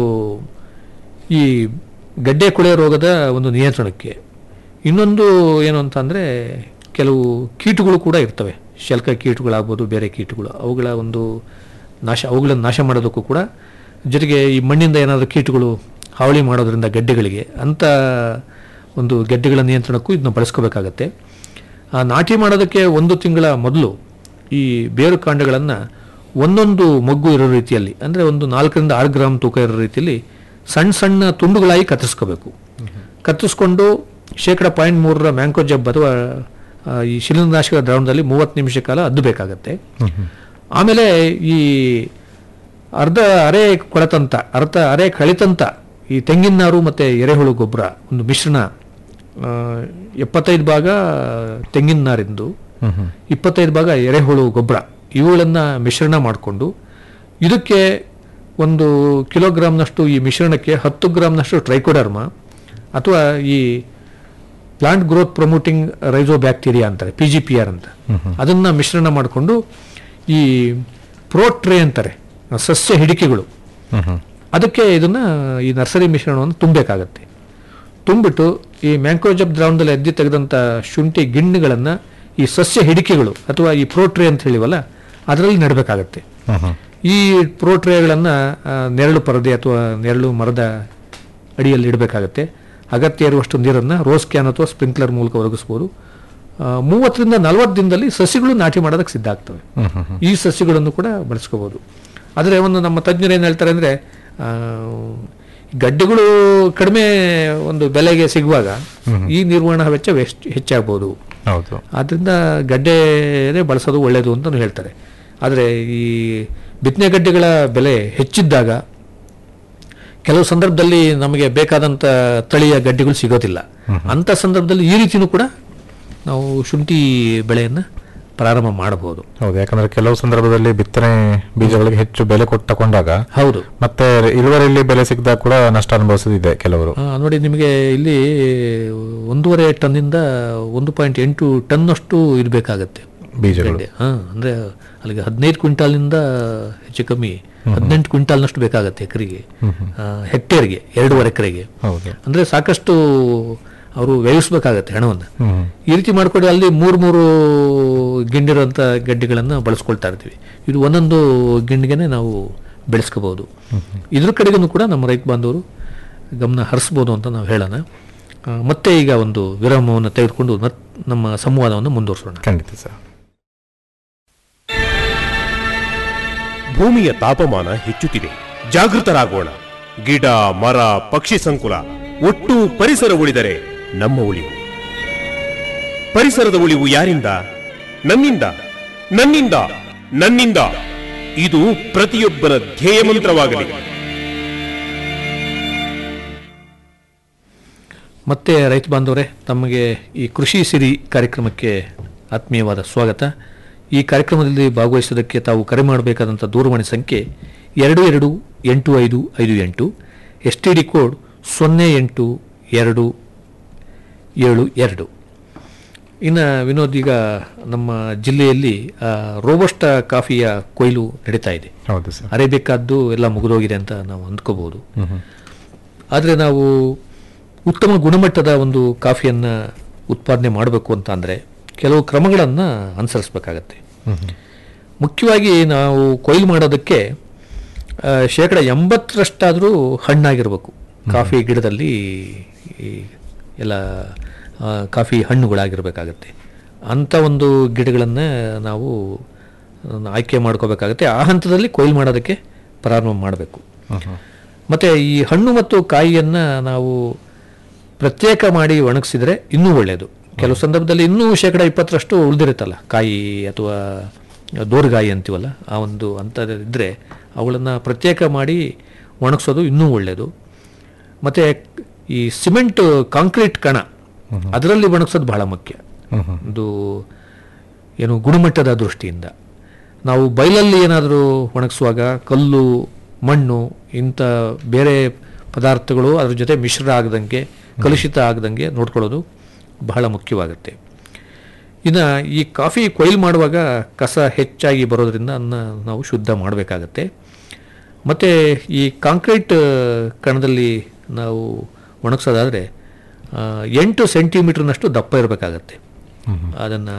ಈ ಗಡ್ಡೆ ಕೊಳೆ ರೋಗದ ಒಂದು ನಿಯಂತ್ರಣಕ್ಕೆ ಇನ್ನೊಂದು ಏನು ಅಂತಂದರೆ ಕೆಲವು ಕೀಟಗಳು ಕೂಡ ಇರ್ತವೆ ಶಲ್ಕ ಕೀಟಗಳಾಗ್ಬೋದು ಬೇರೆ ಕೀಟಗಳು ಅವುಗಳ ಒಂದು ನಾಶ ಅವುಗಳನ್ನು ನಾಶ ಮಾಡೋದಕ್ಕೂ ಕೂಡ ಜೊತೆಗೆ ಈ ಮಣ್ಣಿಂದ ಏನಾದರೂ ಕೀಟಗಳು ಹಾವಳಿ ಮಾಡೋದ್ರಿಂದ ಗಡ್ಡೆಗಳಿಗೆ ಅಂಥ ಒಂದು ಗೆಡ್ಡೆಗಳ ನಿಯಂತ್ರಣಕ್ಕೂ ಇದನ್ನ ಬಳಸ್ಕೋಬೇಕಾಗತ್ತೆ ಆ ನಾಟಿ ಮಾಡೋದಕ್ಕೆ ಒಂದು ತಿಂಗಳ ಮೊದಲು ಈ ಬೇರು ಕಾಂಡಗಳನ್ನು ಒಂದೊಂದು ಮಗ್ಗು ಇರೋ ರೀತಿಯಲ್ಲಿ ಅಂದರೆ ಒಂದು ನಾಲ್ಕರಿಂದ ಆರು ಗ್ರಾಮ್ ತೂಕ ಇರೋ ರೀತಿಯಲ್ಲಿ ಸಣ್ಣ ಸಣ್ಣ ತುಂಡುಗಳಾಗಿ ಕತ್ತರಿಸ್ಕೋಬೇಕು ಕತ್ತರಿಸ್ಕೊಂಡು ಶೇಕಡ ಪಾಯಿಂಟ್ ಮೂರರ ಮ್ಯಾಂಕೋಜಬ್ ಅಥವಾ ಆ, ಈ ಶಿಲೀಂಧ್ರನಾಶಕ ದ್ರಾವಣದಲ್ಲಿ ಮೂವತ್ತು ನಿಮಿಷ ಕಾಲ ಅದ್ದಬೇಕಾಗತ್ತೆ ಆಮೇಲೆ ಈ ಅರ್ಧ ಅರೆ ಕೊಳೆತಂತ ಅರ್ಧ ಅರೆ ಕಳಿತಂತ ಈ ತೆಂಗಿನ ನಾರು ಮತ್ತು ಎರೆಹುಳು ಗೊಬ್ಬರ ಒಂದು ಮಿಶ್ರಣ ಆ, ಎಪ್ಪತ್ತೈದು ಭಾಗ ತೆಂಗಿನ ನಾರಿಂದು ಇಪ್ಪತ್ತೈದು ಭಾಗ ಎರೆಹುಳು ಗೊಬ್ಬರ ಇವುಗಳನ್ನು ಮಿಶ್ರಣ ಮಾಡಿಕೊಂಡು ಇದಕ್ಕೆ ಒಂದು ಕಿಲೋಗ್ರಾಮ್ನಷ್ಟು ಈ ಮಿಶ್ರಣಕ್ಕೆ ಹತ್ತು ಗ್ರಾಮ್ನಷ್ಟು ಟ್ರೈಕೋಡರ್ಮ ಅಥವಾ ಈ plant growth promoting rhizobacteria ಅಂತಾರೆ ಪಿ ಜಿ ಪಿ ಆರ್ ಅಂತ ಅದನ್ನು ಮಿಶ್ರಣ ಮಾಡಿಕೊಂಡು ಈ ಪ್ರೋಟ್ರೇ ಅಂತಾರೆ ಆ ಸಸ್ಯ ಹಿಡಿಕೆಗಳು ಅದಕ್ಕೆ ಇದನ್ನ ಈ ನರ್ಸರಿ ಮಿಶ್ರಣವನ್ನು ತುಂಬಬೇಕಾಗತ್ತೆ ತುಂಬಿಟ್ಟು ಈ ಮ್ಯಾಂಕ್ರೋಜಬ್ ದ್ರಾವಣದಲ್ಲಿ ಎದ್ದಿ ತೆಗೆದಂಥ ಶುಂಠಿ ಗಿಣ್ಣುಗಳನ್ನು ಈ ಸಸ್ಯ ಹಿಡಿಕೆಗಳು ಅಥವಾ ಈ ಪ್ರೋಟ್ರೇ ಅಂತ ಹೇಳಿವಲ್ಲ ಅದರಲ್ಲಿ ನೆಡಬೇಕಾಗತ್ತೆ ಈ ಪ್ರೋಟ್ರೇಗಳನ್ನು ನೆರಳು ಪರದೆ ಅಥವಾ ನೆರಳು ಮರದ ಅಡಿಯಲ್ಲಿ ಇಡಬೇಕಾಗತ್ತೆ ಅಗತ್ಯ ಇರುವಷ್ಟು ನೀರನ್ನು ರೋಸ್ ಕ್ಯಾನ್ ಅಥವಾ ಸ್ಪ್ರಿಂಕ್ಲರ್ ಮೂಲಕ ಒದಗಿಸ್ಬೋದು ಆ, ಮೂವತ್ತರಿಂದ ನಲವತ್ತು ದಿನದಲ್ಲಿ ಸಸಿಗಳು ನಾಟಿ ಮಾಡೋದಕ್ಕೆ ಸಿದ್ಧ ಆಗ್ತವೆ ಈ ಸಸಿಗಳನ್ನು ಕೂಡ ಬಳಸ್ಕೋಬೋದು ಆದರೆ ಒಂದು ನಮ್ಮ ತಜ್ಞರು ಏನು ಹೇಳ್ತಾರೆ ಅಂದರೆ ಗಡ್ಡೆಗಳು ಕಡಿಮೆ ಒಂದು ಬೆಲೆಗೆ ಸಿಗುವಾಗ ಈ ನಿರ್ವಹಣಾ ವೆಚ್ಚ ವೆಸ್ಟ್- ಹೆಚ್ಚಾಗ್ಬೋದು ಹೌದು ಆದ್ದರಿಂದ ಗಡ್ಡೆನೇ ಬಳಸೋದು ಒಳ್ಳೆಯದು ಅಂತಲೂ ಹೇಳ್ತಾರೆ ಆದರೆ ಈ ಬಿತ್ತನೆ ಗಡ್ಡೆಗಳ ಬೆಲೆ ಹೆಚ್ಚಿದ್ದಾಗ ಕೆಲವು ಸಂದರ್ಭದಲ್ಲಿ ನಮಗೆ ಬೇಕಾದಂಥ ತಳಿಯ ಗಡ್ಡೆಗಳು ಸಿಗೋದಿಲ್ಲ ಅಂಥ ಸಂದರ್ಭದಲ್ಲಿ ಈ ರೀತಿನೂ ಕೂಡ ನಾವು ಶುಂಠಿ ಬೆಳೆಯನ್ನು ಪ್ರಾರಂಭ ಮಾಡಬಹುದು ಹೌದು ಯಾಕಂದ್ರೆ ಕೆಲವು ಸಂದರ್ಭದಲ್ಲಿ ಬಿತ್ತನೆ ಬೀಜಗಳಿಗೆ ಹೆಚ್ಚು ಬೆಲೆ ಕೊಟ್ಟು ತಕೊಂಡಾಗ ಹೌದು ಮತ್ತೆ ಇಳುವರಿಯಲ್ಲಿ ಬೆಲೆ ಸಿಗದಾಗ ಕೂಡ ನಷ್ಟ ಅನುಭವಿಸೋದಿದೆ ಕೆಲವರು ಆ, ನೋಡಿ ನಿಮಗೆ ಇಲ್ಲಿ ಒಂದೂವರೆ ಟನ್ನಿಂದ ಒಂದು ಪಾಯಿಂಟ್ ಎಂಟು ಟನ್ನಷ್ಟು ಇರಬೇಕಾಗತ್ತೆ ಬೀಜಗಳು ಗಡ್ಡೆ ಹಾ ಅಂದ್ರೆ ಅಲ್ಲಿಗೆ ಹದಿನೈದು ಕ್ವಿಂಟಾಲ್ನಿಂದ ಹೆಚ್ಚು ಕಮ್ಮಿ ಹದಿನೆಂಟು ಕ್ವಿಂಟಾಲ್ನಷ್ಟು ಬೇಕಾಗತ್ತೆ ಎಕರೆಗೆ ಹೆಕ್ಟೇರ್ಗೆ ಎರಡೂವರೆ ಎಕರೆಗೆ ಹೌದು ಅಂದ್ರೆ ಸಾಕಷ್ಟು ಅವರು ವ್ಯಯಿಸ್ಬೇಕಾಗತ್ತೆ ಹಣವನ್ನು ಹ್ಮ್ ಈ ರೀತಿ ಮಾಡ್ಕೊಂಡು ಅಲ್ಲಿ ಮೂರು ಮೂರು ಗಿಂಡಿರೋಂಥ ಗಡ್ಡೆಗಳನ್ನು ಬಳಸ್ಕೊಳ್ತಾ ಇರ್ತೀವಿ ಇದು ಒಂದೊಂದು ಗಿಂಡಿಗೆನೆ ನಾವು ಬೆಳೆಸ್ಕೋಬಹುದು ಇದ್ರ ಕಡೆಗೂ ಕೂಡ ನಮ್ಮ ರೈತ ಬಾಂಧವರು ಗಮನ ಹರಿಸ್ಬೋದು ಅಂತ ನಾವು ಹೇಳೋಣ ಆ, ಮತ್ತೆ ಈಗ ಒಂದು ವಿರಾಮವನ್ನು ತೆಗೆದುಕೊಂಡು ಮತ್ ನಮ್ಮ ಸಂವಾದವನ್ನು ಮುಂದುವರಿಸೋಣ ಖಂಡಿತ ಸರ್ ಭೂಮಿಯ ತಾಪಮಾನ ಹೆಚ್ಚುತ್ತಿದೆ ಜಾಗೃತರಾಗೋಣ ಗಿಡ ಮರ ಪಕ್ಷಿ ಸಂಕುಲ ಒಟ್ಟು ಪರಿಸರ ಉಳಿದರೆ ನಮ್ಮ ಉಳಿವು ಪರಿಸರದ ಉಳಿವು ಯಾರಿಂದ ನನ್ನಿಂದ ನನ್ನಿಂದ ನನ್ನಿಂದ ಇದು ಪ್ರತಿಯೊಬ್ಬರ ಧ್ಯೇಯ ಮಂತ್ರವಾಗಲಿ ಮತ್ತೆ ರೈತ ಬಾಂಧವರೇ ತಮಗೆ ಈ ಕೃಷಿ ಸಿರಿ ಕಾರ್ಯಕ್ರಮಕ್ಕೆ ಆತ್ಮೀಯವಾದ ಸ್ವಾಗತ ಈ ಕಾರ್ಯಕ್ರಮದಲ್ಲಿ ಭಾಗವಹಿಸೋದಕ್ಕೆ ತಾವು ಕರೆ ಮಾಡಬೇಕಾದಂಥ ದೂರವಾಣಿ ಸಂಖ್ಯೆ ಎರಡು ಎರಡು ಎಂಟು ಐದು ಐದು ಎಂಟು ಎಸ್ ಟಿ ಡಿ ಕೋಡ್ ಸೊನ್ನೆ ಎಂಟು ಎರಡು ಏಳು ಎರಡು ಇನ್ನು ವಿನೋದ್ ಈಗ ನಮ್ಮ ಜಿಲ್ಲೆಯಲ್ಲಿ ಆ, ರೋಬಸ್ಟ ಕಾಫಿಯ ಕೊಯ್ಲು ನಡೀತಾ ಇದೆ ಹೌದು ಸರ್ ಅರೇಬಿಕಾದ್ದು ಎಲ್ಲ ಮುಗಿದೋಗಿದೆ ಅಂತ ನಾವು ಅಂದ್ಕೋಬಹುದು ಆದರೆ ನಾವು ಉತ್ತಮ ಗುಣಮಟ್ಟದ ಒಂದು ಕಾಫಿಯನ್ನು ಉತ್ಪಾದನೆ ಮಾಡಬೇಕು ಅಂತ ಅಂದರೆ ಕೆಲವು ಕ್ರಮಗಳನ್ನು ಅನುಸರಿಸಬೇಕಾಗತ್ತೆ ಮುಖ್ಯವಾಗಿ ನಾವು ಕೊಯ್ಲು ಮಾಡೋದಕ್ಕೆ ಆ, ಶೇಕಡ ಎಂಬತ್ತರಷ್ಟಾದರೂ ಹಣ್ಣಾಗಿರಬೇಕು ಕಾಫಿ ಗಿಡದಲ್ಲಿ ಈ ಎಲ್ಲ ಆ, ಕಾಫಿ ಹಣ್ಣುಗಳಾಗಿರಬೇಕಾಗತ್ತೆ ಅಂಥ ಒಂದು ಗಿಡಗಳನ್ನು ನಾವು ಆಯ್ಕೆ ಮಾಡ್ಕೋಬೇಕಾಗತ್ತೆ ಆ ಹಂತದಲ್ಲಿ ಕೊಯ್ಲು ಮಾಡೋದಕ್ಕೆ ಪ್ರಾರಂಭ ಮಾಡಬೇಕು ಮತ್ತು ಈ ಹಣ್ಣು ಮತ್ತು ಕಾಯಿಯನ್ನು ನಾವು ಪ್ರತ್ಯೇಕ ಮಾಡಿ ಒಣಗಿಸಿದರೆ ಇನ್ನೂ ಒಳ್ಳೆಯದು ಕೆಲವು ಸಂದರ್ಭದಲ್ಲಿ ಇನ್ನೂ ಶೇಕಡ ಇಪ್ಪತ್ತರಷ್ಟು ಉಳಿದಿರುತ್ತಲ್ಲ ಕಾಯಿ ಅಥವಾ ದೋರ್ಗಾಯಿ ಅಂತೀವಲ್ಲ ಆ ಒಂದು ಅಂಥದ್ದು ಇದ್ದರೆ ಅವುಗಳನ್ನು ಪ್ರತ್ಯೇಕ ಮಾಡಿ ಒಣಗಿಸೋದು ಇನ್ನೂ ಒಳ್ಳೆಯದು ಮತ್ತು ಈ ಸಿಮೆಂಟ್ ಕಾಂಕ್ರೀಟ್ ಕಣ ಅದರಲ್ಲಿ ಒಣಗಿಸೋದು ಬಹಳ ಮುಖ್ಯ ಒಂದು ಏನು ಗುಣಮಟ್ಟದ ದೃಷ್ಟಿಯಿಂದ ನಾವು ಬಯಲಲ್ಲಿ ಏನಾದರೂ ಒಣಗಿಸುವಾಗ ಕಲ್ಲು ಮಣ್ಣು ಇಂಥ ಬೇರೆ ಪದಾರ್ಥಗಳು ಅದ್ರ ಜೊತೆ ಮಿಶ್ರ ಆಗದಂಗೆ ಕಲುಷಿತ ಆಗದಂಗೆ ನೋಡ್ಕೊಳ್ಳೋದು ಬಹಳ ಮುಖ್ಯವಾಗುತ್ತೆ ಇನ್ನು ಈ ಕಾಫಿ ಕೊಯ್ಲು ಮಾಡುವಾಗ ಕಸ ಹೆಚ್ಚಾಗಿ ಬರೋದ್ರಿಂದ ಅದನ್ನ ನಾವು ಶುದ್ಧ ಮಾಡಬೇಕಾಗತ್ತೆ ಮತ್ತು ಈ ಕಾಂಕ್ರೀಟ್ ಕಣದಲ್ಲಿ ನಾವು ಒಣಗಿಸೋದಾದರೆ ಎಂಟು ಸೆಂಟಿಮೀಟ್ರ್ನಷ್ಟು ದಪ್ಪ ಇರಬೇಕಾಗತ್ತೆ ಅದನ್ನು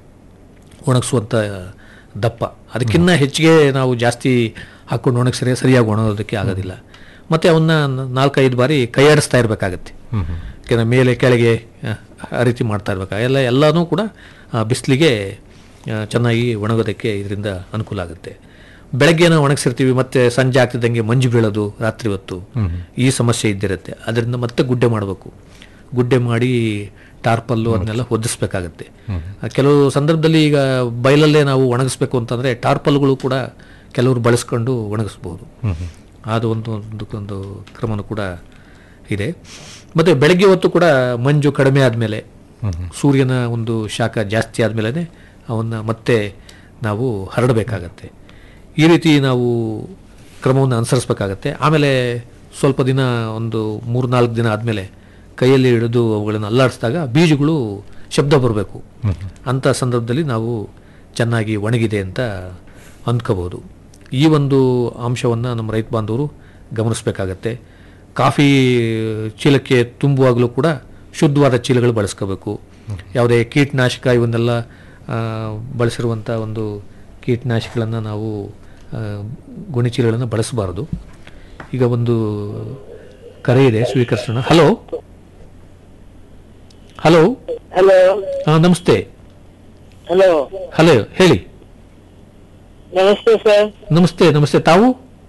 ಒಣಗಿಸುವಂಥ ದಪ್ಪ ಅದಕ್ಕಿಂತ ಹೆಚ್ಚಿಗೆ ನಾವು ಜಾಸ್ತಿ ಹಾಕ್ಕೊಂಡು ಒಣಗಿಸಿದ್ರೆ ಸರಿಯಾಗಿ ಒಣಗೋದಕ್ಕೆ ಆಗೋದಿಲ್ಲ ಮತ್ತು ಅವನ್ನ ನಾಲ್ಕೈದು ಬಾರಿ ಕೈ ಆಡಿಸ್ತಾ ಇರಬೇಕಾಗತ್ತೆ ಯಾಕೆಂದರೆ ಮೇಲೆ ಕೆಳಗೆ ಆ, ಆ ರೀತಿ ಮಾಡ್ತಾ ಇರ್ಬೇಕು ಎಲ್ಲ ಎಲ್ಲನೂ ಕೂಡ ಬಿಸಿಲಿಗೆ ಚೆನ್ನಾಗಿ ಒಣಗೋದಕ್ಕೆ ಇದರಿಂದ ಅನುಕೂಲ ಆಗುತ್ತೆ ಬೆಳಗ್ಗೆ ನಾವು ಒಣಗಿಸಿರ್ತೀವಿ ಮತ್ತೆ ಸಂಜೆ ಆಗ್ತಿದ್ದಂಗೆ ಮಂಜು ಬೀಳೋದು ರಾತ್ರಿ ಹೊತ್ತು ಈ ಸಮಸ್ಯೆ ಇದ್ದಿರುತ್ತೆ ಅದರಿಂದ ಮತ್ತೆ ಗುಡ್ಡೆ ಮಾಡಬೇಕು ಗುಡ್ಡೆ ಮಾಡಿ ಟಾರ್ಪಲ್ಲು ಅದನ್ನೆಲ್ಲ ಹೊದಿಸ್ಬೇಕಾಗತ್ತೆ ಆ, ಕೆಲವು ಸಂದರ್ಭದಲ್ಲಿ ಈಗ ಬಯಲಲ್ಲೇ ನಾವು ಒಣಗಿಸ್ಬೇಕು ಅಂತಂದರೆ ಟಾರ್ಪಲ್ಗಳು ಕೂಡ ಕೆಲವರು ಬಳಸ್ಕೊಂಡು ಒಣಗಿಸ್ಬೋದು ಅದು ಒಂದು ಒಂದು ಒಂದು ಕ್ರಮನೂ ಕೂಡ ಇದೆ ಮತ್ತು ಬೆಳಗ್ಗೆ ಹೊತ್ತು ಕೂಡ ಮಂಜು ಕಡಿಮೆ ಆದಮೇಲೆ ಸೂರ್ಯನ ಒಂದು ಶಾಖ ಜಾಸ್ತಿ ಆದಮೇಲೆ ಅವನ್ನ ಮತ್ತೆ ನಾವು ಹರಡಬೇಕಾಗತ್ತೆ ಈ ರೀತಿ ನಾವು ಕ್ರಮವನ್ನು ಅನುಸರಿಸ್ಬೇಕಾಗತ್ತೆ ಆಮೇಲೆ ಸ್ವಲ್ಪ ದಿನ ಒಂದು ಮೂರು ನಾಲ್ಕು ದಿನ ಆದಮೇಲೆ ಕೈಯಲ್ಲಿ ಹಿಡಿದು ಅವುಗಳನ್ನು ಅಲ್ಲಾಡಿಸಿದಾಗ ಬೀಜಗಳು ಶಬ್ದ ಬರಬೇಕು ಅಂಥ ಸಂದರ್ಭದಲ್ಲಿ ನಾವು ಚೆನ್ನಾಗಿ ಒಣಗಿದೆ ಅಂತ ಅಂದ್ಕೋಬೋದು ಈ ಒಂದು ಅಂಶವನ್ನು ನಮ್ಮ ರೈತ ಬಾಂಧವರು ಗಮನಿಸಬೇಕಾಗತ್ತೆ ಕಾಫಿ ಚೀಲಕ್ಕೆ ತುಂಬುವಾಗಲೂ ಕೂಡ ಶುದ್ಧವಾದ ಚೀಲಗಳು ಬಳಸ್ಕೋಬೇಕು ಯಾವುದೇ ಕೀಟನಾಶಕ ಇವನ್ನೆಲ್ಲ ಆ, ಬಳಸಿರುವಂಥ ಒಂದು ಕೀಟನಾಶಕಗಳನ್ನು ನಾವು ಆ, ಗೋಣಿಚೀಲಗಳನ್ನು ಬಳಸಬಾರದು ಈಗ ಒಂದು ಕರೆ ಇದೆ ಸ್ವೀಕರಿಸೋಣ ಹಲೋ ಹಲೋ ಹಲೋ ಹಾಂ ನಮಸ್ತೆ ಹಲೋ ಹಲೋ ಹೇಳಿ ನಮಸ್ತೆ ಸರ್ ನಮಸ್ತೆ ನಮಸ್ತೆ ತಾವು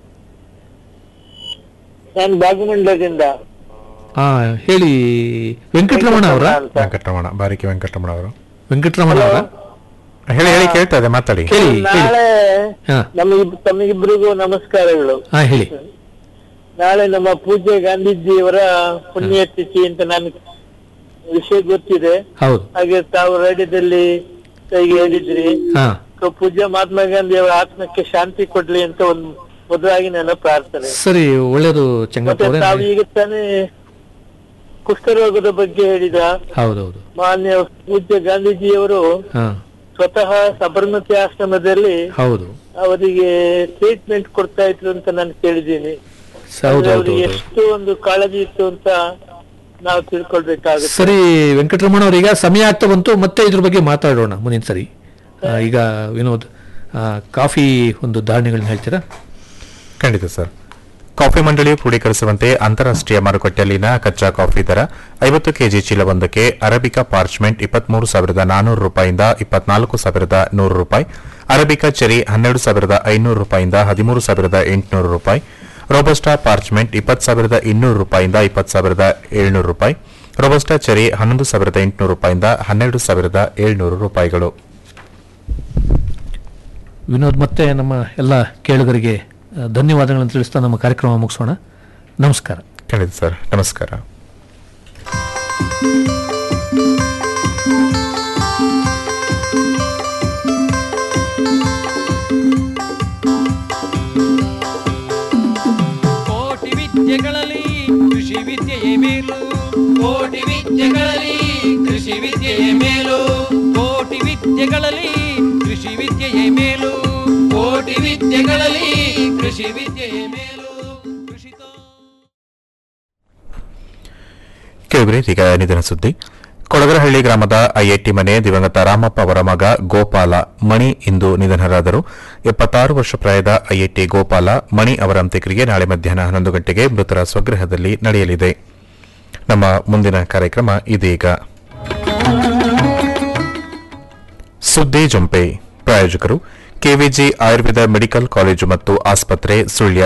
ನಾನು ಭಾಗಮಂಡಲದಿಂದ ಹಾ ಹೇಳಿ ವೆಂಕಟರಮಣ ಅವರ ವೆಂಕಟರಮಣ ಬಾರಿಕೆ ವೆಂಕಟರಮಣ ಅವರು ವೆಂಕಟರಮಣ ಅವರ ಹೇಳಿ ಹೇಳಿ ಕೇಳ್ತಾ ಇದೆ ಮಾತಾಡಿ ಹೇಳಿ ಹೇಳಿ ನಾಳೆ ಹಾ ನಮಗ್ ತಮಗಿಬ್ರಿಗೂ ನಮಸ್ಕಾರಗಳು ಹಾ ಹೇಳಿ ನಾಳೆ ನಮ್ಮ ಪೂಜ್ಯ ಗಾಂಧೀಜಿಯವರ ಪುಣ್ಯತಿಥಿ ಅಂತ ನಾನು ವಿಷಯ ಗೊತ್ತಿದೆ ಹೌದು ಹಾಗೆ ತಾವು ರೇಡಿಯೋದಲ್ಲಿ ಈಗ ಹೇಳಿದ್ರಿ ಹಾ ಸೊ ಪೂಜ್ಯ ಮಹಾತ್ಮ ಗಾಂಧಿ ಅವರ ಆತ್ಮಕ್ಕೆ ಶಾಂತಿ ಕೊಡ್ಲಿ ಅಂತ ಒಂದು ಮೊದಲಾಗಿ ನನ್ನ ಪ್ರಾರ್ಥನೆ ಸರಿ ಒಳ್ಳೇದು ಚೆಂಗಪ್ಪ ಮತ್ತೆ ಅವರೇ ತಾವು ಈಗ ತಾನೇ ಕುಷ್ಠರೋಗದ ಬಗ್ಗೆ ಹೇಳಿದ ಹೌದೌದು ಮಾನ್ಯ ಪೂಜ್ಯ ಗಾಂಧೀಜಿಯವರು ಹಾ ಸ್ವತಃ ಸಬರ್ಮತಿ ಆಶ್ರಮದಲ್ಲಿ ಹೌದು ಅವರಿಗೆ ಟ್ರೀಟ್ಮೆಂಟ್ ಕೊಡ್ತಾ ಇದ್ರು ಅಂತ ನಾನು ಕೇಳಿದ್ದೀನಿ ಹೌದು ಅಂದ್ರೆ ಹೌದು ಅವ್ರಿಗೆ ಹೌದು ಎಷ್ಟು ಒಂದು ಕಾಳಜಿ ಇತ್ತು ಅಂತ ನಾವು ತಿಳ್ಕೊಳ್ಬೇಕಾಗುತ್ತೆ ಸರಿ ವೆಂಕಟರಮಣ ಅವರೀಗ ಸಮಯ ಆಗ್ತಾ ಬಂತು ಮತ್ತೆ ಇದ್ರ ಬಗ್ಗೆ ಮಾತಾಡೋಣ ಮುಂದಿನ ಸರಿ ಆ, ಈಗ ವಿನೋದ್ ಆ, ಕಾಫಿ ಒಂದು ಧಾರಣೆಗಳನ್ನ ಹೇಳ್ತೀರಾ ಖಂಡಿತ ಸರ್ ಕಾಫಿ ಮಂಡಳಿಯು ಕ್ರೋಢೀಕರಿಸುವಂತೆ ಅಂತಾರಾಷ್ಟ್ರೀಯ ಮಾರುಕಟ್ಟೆಯಲ್ಲಿನ ಕಚ್ಚಾ ಕಾಫಿ ದರ ಐವತ್ತು ಕೆಜಿ ಚೀಲವೊಂದಕ್ಕೆ ಅರಬಿಕಾ ಪಾರ್ಚ್ಮೆಂಟ್ ಇಪ್ಪತ್ಮೂರು ಸಾವಿರದ ನಾನೂರು ರೂಪಾಯಿಂದ ಇಪ್ಪತ್ನಾಲ್ಕು ಸಾವಿರದ ನೂರು ರೂಪಾಯಿ ಅರಬಿಕಾ ಚೆರಿ ಹನ್ನೆರಡು ಸಾವಿರದ ಐನೂರು ರೂಪಾಯಿಂದ ಹದಿಮೂರು ಸಾವಿರದ ಎಂಟುನೂರು ರೂಪಾಯಿ ರೋಬಸ್ಟಾ ಪಾರ್ಚ್ಮೆಂಟ್ ಇಪ್ಪತ್ತು ಸಾವಿರದ ಇನ್ನೂರು ರೂಪಾಯಿಂದ ಇಪ್ಪತ್ತು ಸಾವಿರದ ಏಳ್ನೂರು ರೂಪಾಯಿ ರೋಬಸ್ಟಾ ಚೆರಿ ಹನ್ನೊಂದು ಸಾವಿರದ ಎಂಟುನೂರು ರೂಪಾಯಿಂದ ಹನ್ನೆರಡು ಸಾವಿರದ ಏಳ್ನೂರು ರೂಪಾಯಿಗಳು ವಿನೋದ್ ಮತ್ತೆ ನಮ್ಮ ಎಲ್ಲ ಕೇಳುಗರಿಗೆ ಆ, ಧನ್ಯವಾದಗಳನ್ನು ತಿಳಿಸ್ತಾ ನಮ್ಮ ಕಾರ್ಯಕ್ರಮ ಮುಗಿಸೋಣ ನಮಸ್ಕಾರ ಖಂಡಿತ ಸರ್ ನಮಸ್ಕಾರ ಕೋಟಿ ವಿದ್ಯೆಗಳಲ್ಲಿ ಕೃಷಿ ವಿದ್ಯೆಯೇ ಮೇಲು ಕೋಟಿ ವಿದ್ಯೆಗಳಲ್ಲಿ ಕೃಷಿ ವಿದ್ಯೆಯೇ ಮೇಲು ವಿದ್ಯೆಗಳಲ್ಲಿ ಕೃಷಿ ವಿದ್ಯೆಯೇ ಮೇಲು ಕೋಟಿ ವಿದ್ಯೆಗಳಲ್ಲಿ ಕೃಷಿ ವಿದ್ಯೆಯೇ ಮೇಲು ಕೃಷಿತೋ ಕೇಳಿದ್ರಿ ಈಗ ನಿಧನ ಸುದ್ದಿ ಕೊಳಗರಹಳ್ಳಿ ಗ್ರಾಮದ ಐಐಟಿ ಮನೆ ದಿವಂಗತ ರಾಮಪ್ಪ ಅವರ ಮಗ ಗೋಪಾಲ ಮಣಿ ಇಂದು ನಿಧನರಾದರು ಎಪ್ಪತ್ತಾರು ವರ್ಷ ಪ್ರಾಯದ ಐಐಟಿ ಗೋಪಾಲ ಮಣಿ ಅವರ ಅಂತ್ಯಕ್ರಿಯೆ ನಾಳೆ ಮಧ್ಯಾಹ್ನ ಹನ್ನೊಂದು ಗಂಟೆಗೆ ಮೃತರ ಸ್ವಗೃಹದಲ್ಲಿ ನಡೆಯಲಿದೆ ನಮ್ಮ ಮುಂದಿನ ಕಾರ್ಯಕ್ರಮ ಇದೀಗ ಸುದ್ದಿ ಜೊಂಪೆ ಪ್ರಾಯೋಜಕರು ಕೆವಿಜಿ ಆಯುರ್ವೇದ ಮೆಡಿಕಲ್ ಕಾಲೇಜು ಮತ್ತು ಆಸ್ಪತ್ರೆ ಸುಳ್ಯ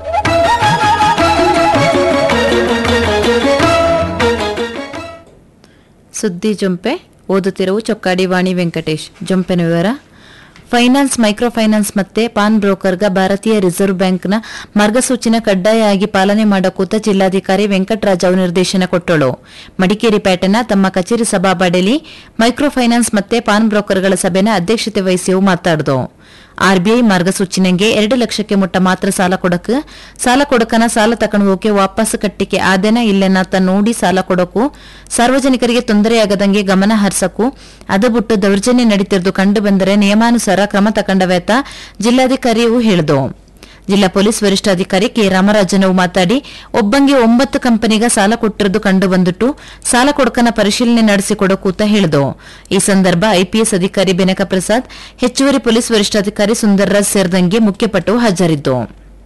ಸುದ್ದಿ ಜೊಂಪೆ ಓದುತ್ತಿರುವ ಚೊಕ್ಕಾಡಿ ವಾಣಿ ವೆಂಕಟೇಶ್ ಜೊಂಪೆನ ವಿವರ ಫೈನಾನ್ಸ್ ಮೈಕ್ರೋ ಫೈನಾನ್ಸ್ ಮತ್ತೆ ಪಾನ್ ಬ್ರೋಕರ್ಗ ಭಾರತೀಯ ರಿಸರ್ವ್ ಬ್ಯಾಂಕ್ನ ಮಾರ್ಗಸೂಚಿನ ಕಡ್ಡಾಯ ಆಗಿ ಪಾಲನೆ ಮಾಡಕೂತ ಜಿಲ್ಲಾಧಿಕಾರಿ ವೆಂಕಟರಾಜ್ ನಿರ್ದೇಶನ ಕೊಟ್ಟಳು ಮಡಿಕೇರಿ ಪೇಟೆನ ತಮ್ಮ ಕಚೇರಿ ಸಭಾಬಾಡೆಲಿ ಮೈಕ್ರೋ ಫೈನಾನ್ಸ್ ಮತ್ತೆ ಪಾನ್ ಬ್ರೋಕರ್ಗಳ ಸಭೆನ ಅಧ್ಯಕ್ಷತೆ ವಹಿಸಿ ಮಾತಾಡ್ದು ಆರ್ಬಿಐ ಮಾರ್ಗಸೂಚಿನಂಗೆ ಎರಡು ಲಕ್ಷಕ್ಕೆ ಮುಟ್ಟ ಮಾತ್ರ ಸಾಲ ಕೊಡಕ್ ಸಾಲ ಕೊಡಕನ ಸಾಲ ತಕೊಂಡು ಹೋಗಿ ವಾಪಸ್ ಕಟ್ಟಿಕೆ ಆದೇನ ಇಲ್ಲೆನಾತ ನೋಡಿ ಸಾಲ ಕೊಡಕು ಸಾರ್ವಜನಿಕರಿಗೆ ತೊಂದರೆಯಾಗದಂಗೆ ಗಮನ ಹರಿಸಕು ಅದು ಬಿಟ್ಟು ದೌರ್ಜನ್ಯ ನಡೀತಿರ್ದು ಕಂಡು ಬಂದರೆ ನಿಯಮಾನುಸಾರ ಕ್ರಮ ತಕೊಂಡವೇತ ಜಿಲ್ಲಾಧಿಕಾರಿಯು ಹೇಳಿದು ಜಿಲ್ಲಾ ಪೊಲೀಸ್ ವರಿಷ್ಠಾಧಿಕಾರಿ ಕೆ ರಾಮರಾಜನವು ಮಾತಾಡಿ ಒಬ್ಬಂಗೆ ಒಂಬತ್ತು ಕಂಪನಿಗ ಸಾಲ ಕೊಟ್ಟಿರೋದು ಕಂಡು ಬಂದಿಟ್ಟು ಸಾಲ ಕೊಡಕನ ಪರಿಶೀಲನೆ ನಡೆಸಿ ಕೊಡಕೂತ ಹೇಳಿದು ಈ ಸಂದರ್ಭ ಐಪಿಎಸ್ ಅಧಿಕಾರಿ ಬೆನಕ ಪ್ರಸಾದ್ ಹೆಚ್ಚುವರಿ ಪೊಲೀಸ್ ವರಿಷ್ಠಾಧಿಕಾರಿ ಸುಂದರ್ರಾಜ್ ಸೇರಿದಂಗೆ ಮುಖ್ಯಪಟ್ಟು ಹಾಜರಿದ್ದು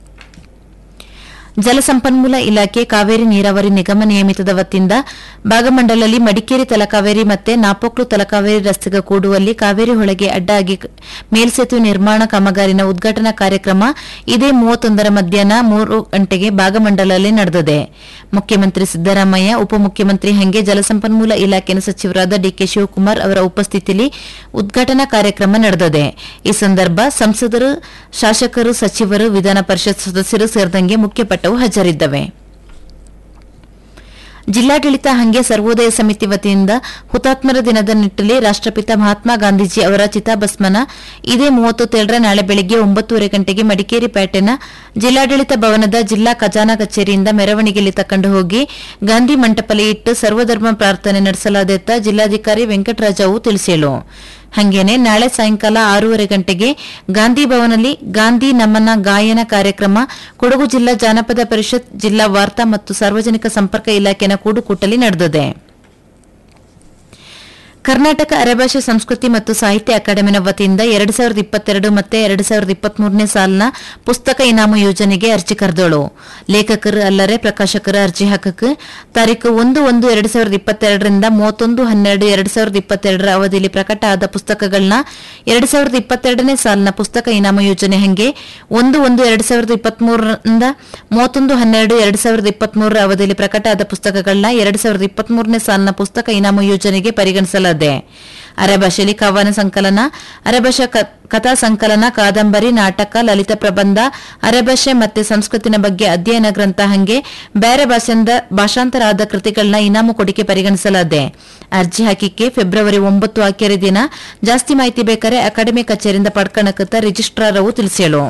ಜಲಸಂಪನ್ಮೂಲ ಇಲಾಖೆ ಕಾವೇರಿ ನೀರಾವರಿ ನಿಗಮ ನಿಯಮಿತದ ವತಿಯಿಂದ ಭಾಗಮಂಡಲಲ್ಲಿ ಮಡಿಕೇರಿ ತಲಕಾವೇರಿ ಮತ್ತೆ ನಾಪೋಕ್ಲು ತಲಕಾವೇರಿ ರಸ್ತೆಗೆ ಕೂಡುವಲ್ಲಿ ಕಾವೇರಿ ಹೊಳೆಗೆ ಅಡ್ಡಾಗಿ ಮೇಲ್ಸೇತುವೆ ನಿರ್ಮಾಣ ಕಾಮಗಾರಿನ ಉದ್ಘಾಟನಾ ಕಾರ್ಯಕ್ರಮ ಇದೇ ಮೂವತ್ತೊಂದರ ಮಧ್ಯಾಹ್ನ ಮೂರು ಗಂಟೆಗೆ ಭಾಗಮಂಡಲಲ್ಲಿ ನಡೆದಿದೆ ಮುಖ್ಯಮಂತ್ರಿ ಸಿದ್ದರಾಮಯ್ಯ ಉಪಮುಖ್ಯಮಂತ್ರಿ ಹಂಗೆ ಜಲಸಂಪನ್ಮೂಲ ಇಲಾಖೆಯ ಸಚಿವರಾದ ಡಿಕೆ ಶಿವಕುಮಾರ್ ಅವರ ಉಪಸ್ಥಿತಿಯಲ್ಲಿ ಉದ್ಘಾಟನಾ ಕಾರ್ಯಕ್ರಮ ನಡೆದಿದೆ ಈ ಸಂದರ್ಭ ಸಂಸದರು ಶಾಸಕರು ಸಚಿವರು ವಿಧಾನ ಪರಿಷತ್ ಸದಸ್ಯರು ಸೇರಿದಂಗೆ ಮುಖ್ಯಪಟ್ಟವು ಹಾಜರಿದ್ದವೆ ಜಿಲ್ಲಾಡಳಿತ ಹಂಗೆ ಸರ್ವೋದಯ ಸಮಿತಿ ವತಿಯಿಂದ ಹುತಾತ್ಮರ ದಿನದ ನಿಟ್ಟಲ್ಲಿ ರಾಷ್ಟ್ರಪಿತ ಮಹಾತ್ಮ ಗಾಂಧೀಜಿ ಅವರ ಚಿತಾಭಸ್ಮನ ಇದೇ ಮೂವತ್ತೇಳರ ನಾಳೆ ಬೆಳಗ್ಗೆ ಒಂಬತ್ತೂವರೆ ಗಂಟೆಗೆ ಮಡಿಕೇರಿ ಪೇಟೆನ ಜಿಲ್ಲಾಡಳಿತ ಭವನದ ಜಿಲ್ಲಾ ಖಜಾನಾ ಕಚೇರಿಯಿಂದ ಮೆರವಣಿಗೆಯಲ್ಲಿ ತಕೊಂಡು ಹೋಗಿ ಗಾಂಧಿ ಮಂಟಪಲಿ ಇಟ್ಟು ಸರ್ವಧರ್ಮ ಪ್ರಾರ್ಥನೆ ನಡೆಸಲಾದೆತ್ತ ಜಿಲ್ಲಾಧಿಕಾರಿ ವೆಂಕಟರಾಜವು ತಿಳಿಸಿಳು ಹಂಗೇನೆ ನಾಳೆ ಸಾಯಂಕಾಲ ಆರೂವರೆ ಗಂಟೆಗೆ ಗಾಂಧಿ ಭವನಲ್ಲಿ ಗಾಂಧಿ ನಮನ ಗಾಯನ ಕಾರ್ಯಕ್ರಮ ಕೊಡಗು ಜಿಲ್ಲಾ ಜಾನಪದ ಪರಿಷತ್ ಜಿಲ್ಲಾ ವಾರ್ತಾ ಮತ್ತು ಸಾರ್ವಜನಿಕ ಸಂಪರ್ಕ ಇಲಾಖೆನ ಕೂಡುಕೂಟಲಿ ನಡೆದಿದೆ ಕರ್ನಾಟಕ ಅರೆಭಾಷೆ ಸಂಸ್ಕೃತಿ ಮತ್ತು ಸಾಹಿತ್ಯ ಅಕಾಡೆಮಿನ ವತಿಯಿಂದ ಎರಡು ಸಾವಿರದ ಇಪ್ಪತ್ತೆರಡು ಮತ್ತೆ ಎರಡು ಸಾವಿರದ ಇಪ್ಪತ್ಮೂರನೇ ಸಾಲಿನ ಪುಸ್ತಕ ಇನಾಮು ಯೋಜನೆಗೆ ಅರ್ಜಿ ಕರೆದೋಳು ಲೇಖಕರು ಅಲ್ಲರೆ ಪ್ರಕಾಶಕರ ಅರ್ಜಿ ಹಾಕಕ್ ತಾರೀಕು ಒಂದು ಒಂದು ಎರಡು ಸಾವಿರದ ಇಪ್ಪತ್ತೆರಡರಿಂದ ಮೂವತ್ತೊಂದು ಹನ್ನೆರಡು ಎರಡು ಸಾವಿರದ ಇಪ್ಪತ್ತೆರಡರ ಅವಧಿಯಲ್ಲಿ ಪ್ರಕಟ ಆದ ಪುಸ್ತಕಗಳನ್ನ ಎರಡು ಸಾವಿರದ ಇಪ್ಪತ್ತೆರಡನೇ ಸಾಲಿನ ಪುಸ್ತಕ ಇನಾಮು ಯೋಜನೆ ಹಂಗೆ ಒಂದು ಒಂದು ಎರಡು ಸಾವಿರದ ಇಪ್ಪತ್ಮೂರರಿಂದ ಮೂವತ್ತೊಂದು ಹನ್ನೆರಡು ಎರಡು ಸಾವಿರದ ಇಪ್ಪತ್ಮೂರರ ಅವಧಿಯಲ್ಲಿ ಪ್ರಕಟ ಆದ ಪುಸ್ತಕಗಳನ್ನ ಎರಡು ಸಾವಿರದ ಇಪ್ಪತ್ಮೂರನೇ ಸಾಲಿನ ಪುಸ್ತಕ ಇನಾಮು ಯೋಜನೆಗೆ ಪರಿಗಣಿಸಲಾಗಿದೆ ಅರೆಭಾಷೆಯಲ್ಲಿ ಕವನ ಸಂಕಲನ ಅರೆಭಾಷಾ ಕ- ಕಥಾ ಸಂಕಲನ ಕಾದಂಬರಿ ನಾಟಕ ಲಲಿತ ಪ್ರಬಂಧ ಅರೆಭಾಷೆ ಮತ್ತೆ ಸಂಸ್ಕೃತಿನ ಬಗ್ಗೆ ಅಧ್ಯಯನ ಗ್ರಂಥ ಹಂಗೆ ಬೇರೆ ಭಾಷೆಯಿಂದ ಭಾಷಾಂತರ ಆದ ಕೃತಿಗಳನ್ನ ಇನಾಮು ಕೊಡಿಕೆ ಪರಿಗಣಿಸಲಾಗಿದೆ ಅರ್ಜಿ ಹಾಕಿಕೆ ಫೆಬ್ರವರಿ ಒಂಬತ್ತು ಆಕೆರೆ ದಿನ ಜಾಸ್ತಿ ಮಾಹಿತಿ ಬೇಕಾರೆ ಅಕಾಡೆಮಿ ಕಚೇರಿಯಿಂದ ಪಡ್ಕಣಕತ್ತ ರಿಜಿಸ್ಟ್ರಾರ್ ಅವು ತಿಳಿಸೇಳು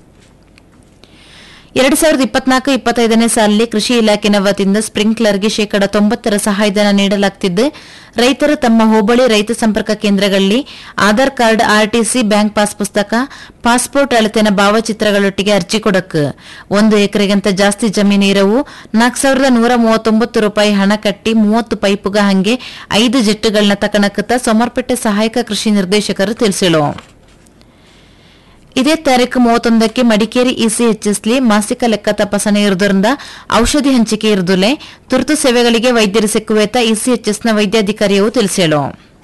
ಎರಡು ಸಾವಿರದ ಇಪ್ಪತ್ನಾಲ್ಕು ಇಪ್ಪತ್ತೈದನೇ ಸಾಲಿನಲ್ಲಿ ಕೃಷಿ ಇಲಾಖೆನ ವತಿಯಿಂದ ಸ್ಪ್ರಿಂಕ್ಲರ್ಗೆ ಶೇಕಡ ತೊಂಬತ್ತರ ಸಹಾಯಧನ ನೀಡಲಾಗುತ್ತಿದ್ದು ರೈತರು ತಮ್ಮ ಹೋಬಳಿ ರೈತ ಸಂಪರ್ಕ ಕೇಂದ್ರಗಳಲ್ಲಿ Aadhaar card RTC bank pass ಪುಸ್ತಕ ಪಾಸ್ಪೋರ್ಟ್ ಅಳತೆನ ಭಾವಚಿತ್ರಗಳೊಟ್ಟಿಗೆ ಅರ್ಜಿ ಕೊಡಕ್ ಒಂದು ಎಕರೆಗಿಂತ ಜಾಸ್ತಿ ಜಮೀನು ಇರವು ನಾಲ್ಕು ಸಾವಿರದ ನೂರ ಮೂವತ್ತೊಂಬತ್ತು ರೂಪಾಯಿ ಹಣ ಕಟ್ಟಿ ಮೂವತ್ತು ಪೈಪುಗ ಹಂಗೆ ಐದು ಜೆಟ್ಟುಗಳನ್ನ ತಕಣಕತ್ತ ಸೋಮರ್ಪೇಟೆ ಸಹಾಯಕ ಕೃಷಿ ನಿರ್ದೇಶಕರು ತಿಳಿಸಿಳು ಇದೇ ತಾರೀಕು ಮೂವತ್ತೊಂದಕ್ಕೆ ಮಡಿಕೇರಿ ಇಸಿಎಚ್ಎಸ್ಲಿ ಮಾಸಿಕ ಲೆಕ್ಕ ತಪಾಸಣೆ ಇರುವುದರಿಂದ ಔಷಧಿ ಹಂಚಿಕೆ ಇರುವುದಿಲ್ಲ ತುರ್ತು ಸೇವೆಗಳಿಗೆ ವೈದ್ಯರು ಸಿಕ್ಕುವೇತ ಇಸಿಎಚ್ಎಸ್ನ ವೈದ್ಯಾಧಿಕಾರಿಯು ತಿಳಿಸೇಳು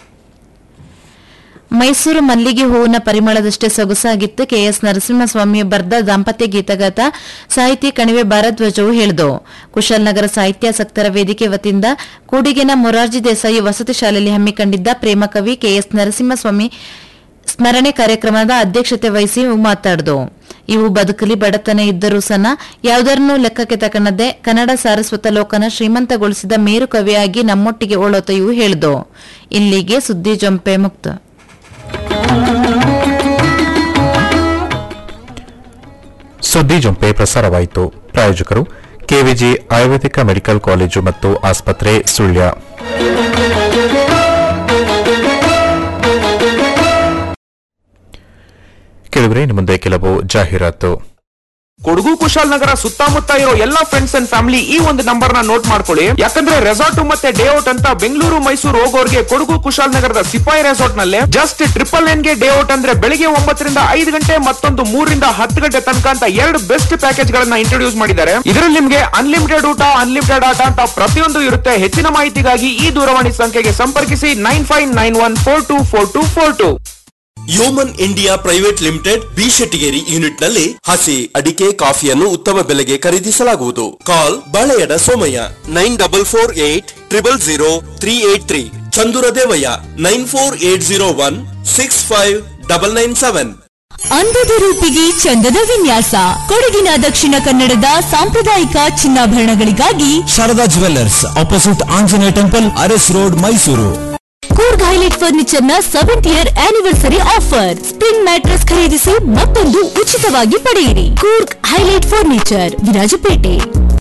ಮೈಸೂರು ಮಲ್ಲಿಗೆ ಹೂವಿನ ಪರಿಮಳದಷ್ಟೇ ಸೊಗಸಾಗಿತ್ತು ಕೆಎಸ್ ನರಸಿಂಹಸ್ವಾಮಿ ಬರೆದ ದಾಂಪತ್ಯ ಗೀತಗಾತ ಸಾಹಿತಿ ಕಣಿವೆ ಭಾರದ್ವಾಜವು ಹೇಳಿದು ಕುಶಾಲನಗರ ಸಾಹಿತ್ಯಾಸಕ್ತರ ವೇದಿಕೆ ವತಿಯಿಂದ ಕೂಡಿಗೆನ ಮೊರಾರ್ಜಿ ದೇಸಾಯಿ ವಸತಿ ಶಾಲೆಯಲ್ಲಿ ಹಮ್ಮಿಕೊಂಡಿದ್ದ ಪ್ರೇಮ ಕವಿ ಕೆಎಸ್ ನರಸಿಂಹಸ್ವಾಮಿ ಸ್ಮರಣೆ ಕಾರ್ಯಕ್ರಮದ ಅಧ್ಯಕ್ಷತೆ ವಹಿಸಿ ಮಾತಾಡಿದು ಇವು ಬದುಕಲಿ ಬಡತನ ಇದ್ದರೂ ಸನ ಯಾವುದರನ್ನೂ ಲೆಕ್ಕಕ್ಕೆ ತಕಣದೆ ಕನ್ನಡ ಸಾರಸ್ವತ ಲೋಕನ ಶ್ರೀಮಂತಗೊಳಿಸಿದ ಮೇರು ಕವಿಯಾಗಿ ನಮ್ಮೊಟ್ಟಿಗೆ ಓಳೋತ ಇವು ಹೇಳಿದು ಇಲ್ಲಿಗೆ ಸುದ್ದಿ ಜೊಂಪೆ ಮುಕ್ತ ಸುದ್ದಿ ಜೊಂಪೆ ಪ್ರಸಾರವಾಯಿತು ಪ್ರಾಯೋಜಕರು ಕೆವಿಜಿ ಆಯುರ್ವೇದಿಕ ಮೆಡಿಕಲ್ ಕಾಲೇಜು ಮತ್ತು ಆಸ್ಪತ್ರೆ ಸುಳ್ಯ ಕೆಲವು ಜಾಹೀರಾತು ಕೊಡಗು ಕುಶಾಲನಗರ ಸುತ್ತಮುತ್ತ ಇರೋ ಎಲ್ಲಾ ಫ್ರೆಂಡ್ಸ್ ಅಂಡ್ ಫ್ಯಾಮಿಲಿ ಈ ಒಂದು ನಂಬರ್ ನ ನೋಟ್ ಮಾಡ್ಕೊಳ್ಳಿ ಯಾಕಂದ್ರೆ ರೆಸಾರ್ಟ್ ಮತ್ತೆ ಡೇ ಔಟ್ ಅಂತ ಬೆಂಗಳೂರು ಮೈಸೂರು ಹೋಗೋರ್ಗೆ ಕೊಡಗು ಕುಶಾಲನಗರದ ಸಿಪಾಯಿ ರೆಸಾರ್ಟ್ ನಲ್ಲಿ ಜಸ್ಟ್ ಟ್ರಿಪಲ್ ಎನ್ ಗೆ ಡೇ ಔಟ್ ಅಂದ್ರೆ ಬೆಳಿಗ್ಗೆ ಒಂಬತ್ತರಿಂದ ಐದು ಗಂಟೆ ಮತ್ತೊಂದು ಮೂರರಿಂದ ಹತ್ತು ಗಂಟೆ ತನಕ ಅಂತ ಎರಡು ಬೆಸ್ಟ್ ಪ್ಯಾಕೇಜ್ ಗಳನ್ನ ಇಂಟ್ರೊಡ್ಯೂಸ್ ಮಾಡಿದ್ದಾರೆ ಇದರಲ್ಲಿ ನಿಮ್ಗೆ ಅನ್ಲಿಮಿಟೆಡ್ ಊಟ ಅನ್ಲಿಮಿಟೆಡ್ ಆಟ ಅಂತ ಪ್ರತಿಯೊಂದು ಇರುತ್ತೆ ಹೆಚ್ಚಿನ ಮಾಹಿತಿಗಾಗಿ ಈ ದೂರವಾಣಿ ಸಂಖ್ಯೆಗೆ ಸಂಪರ್ಕಿಸಿ nine five nine one four two four two four two Yeoman India private limited B Shettigeri unit ನಲ್ಲಿ ಹಸಿ ಅಡಿಕೆ ಕಾಫಿಯನ್ನು ಉತ್ತಮ ಬೆಲೆಗೆ ಖರೀದಿಸಲಾಗುವುದು call Baleyada Somaiah nine double four eight triple zero three eight three Chandura Devaiah nine four eight zero one six five double nine seven ಅಂದದ ರೂಪಿಗೆ ಚಂದದ ವಿನ್ಯಾಸ ಕೊಡಗಿನ ದಕ್ಷಿಣ ಕನ್ನಡದ ಸಾಂಪ್ರದಾಯಿಕ ಚಿನ್ನಾಭರಣಗಳಿಗಾಗಿ Sharada jewellers opposite Anjaneya temple Aras road Mysuru Coorg highlight furniture ನ seventh year anniversary offer spring mattress ಖರೀದಿಸಿ ಮತ್ತೊಂದು ಉಚಿತವಾಗಿ ಪಡೆಯಿರಿ ಕೂರ್ಗ್ ಹೈಲೈಟ್ ಫರ್ನಿಚರ್ ವಿರಾಜಪೇಟೆ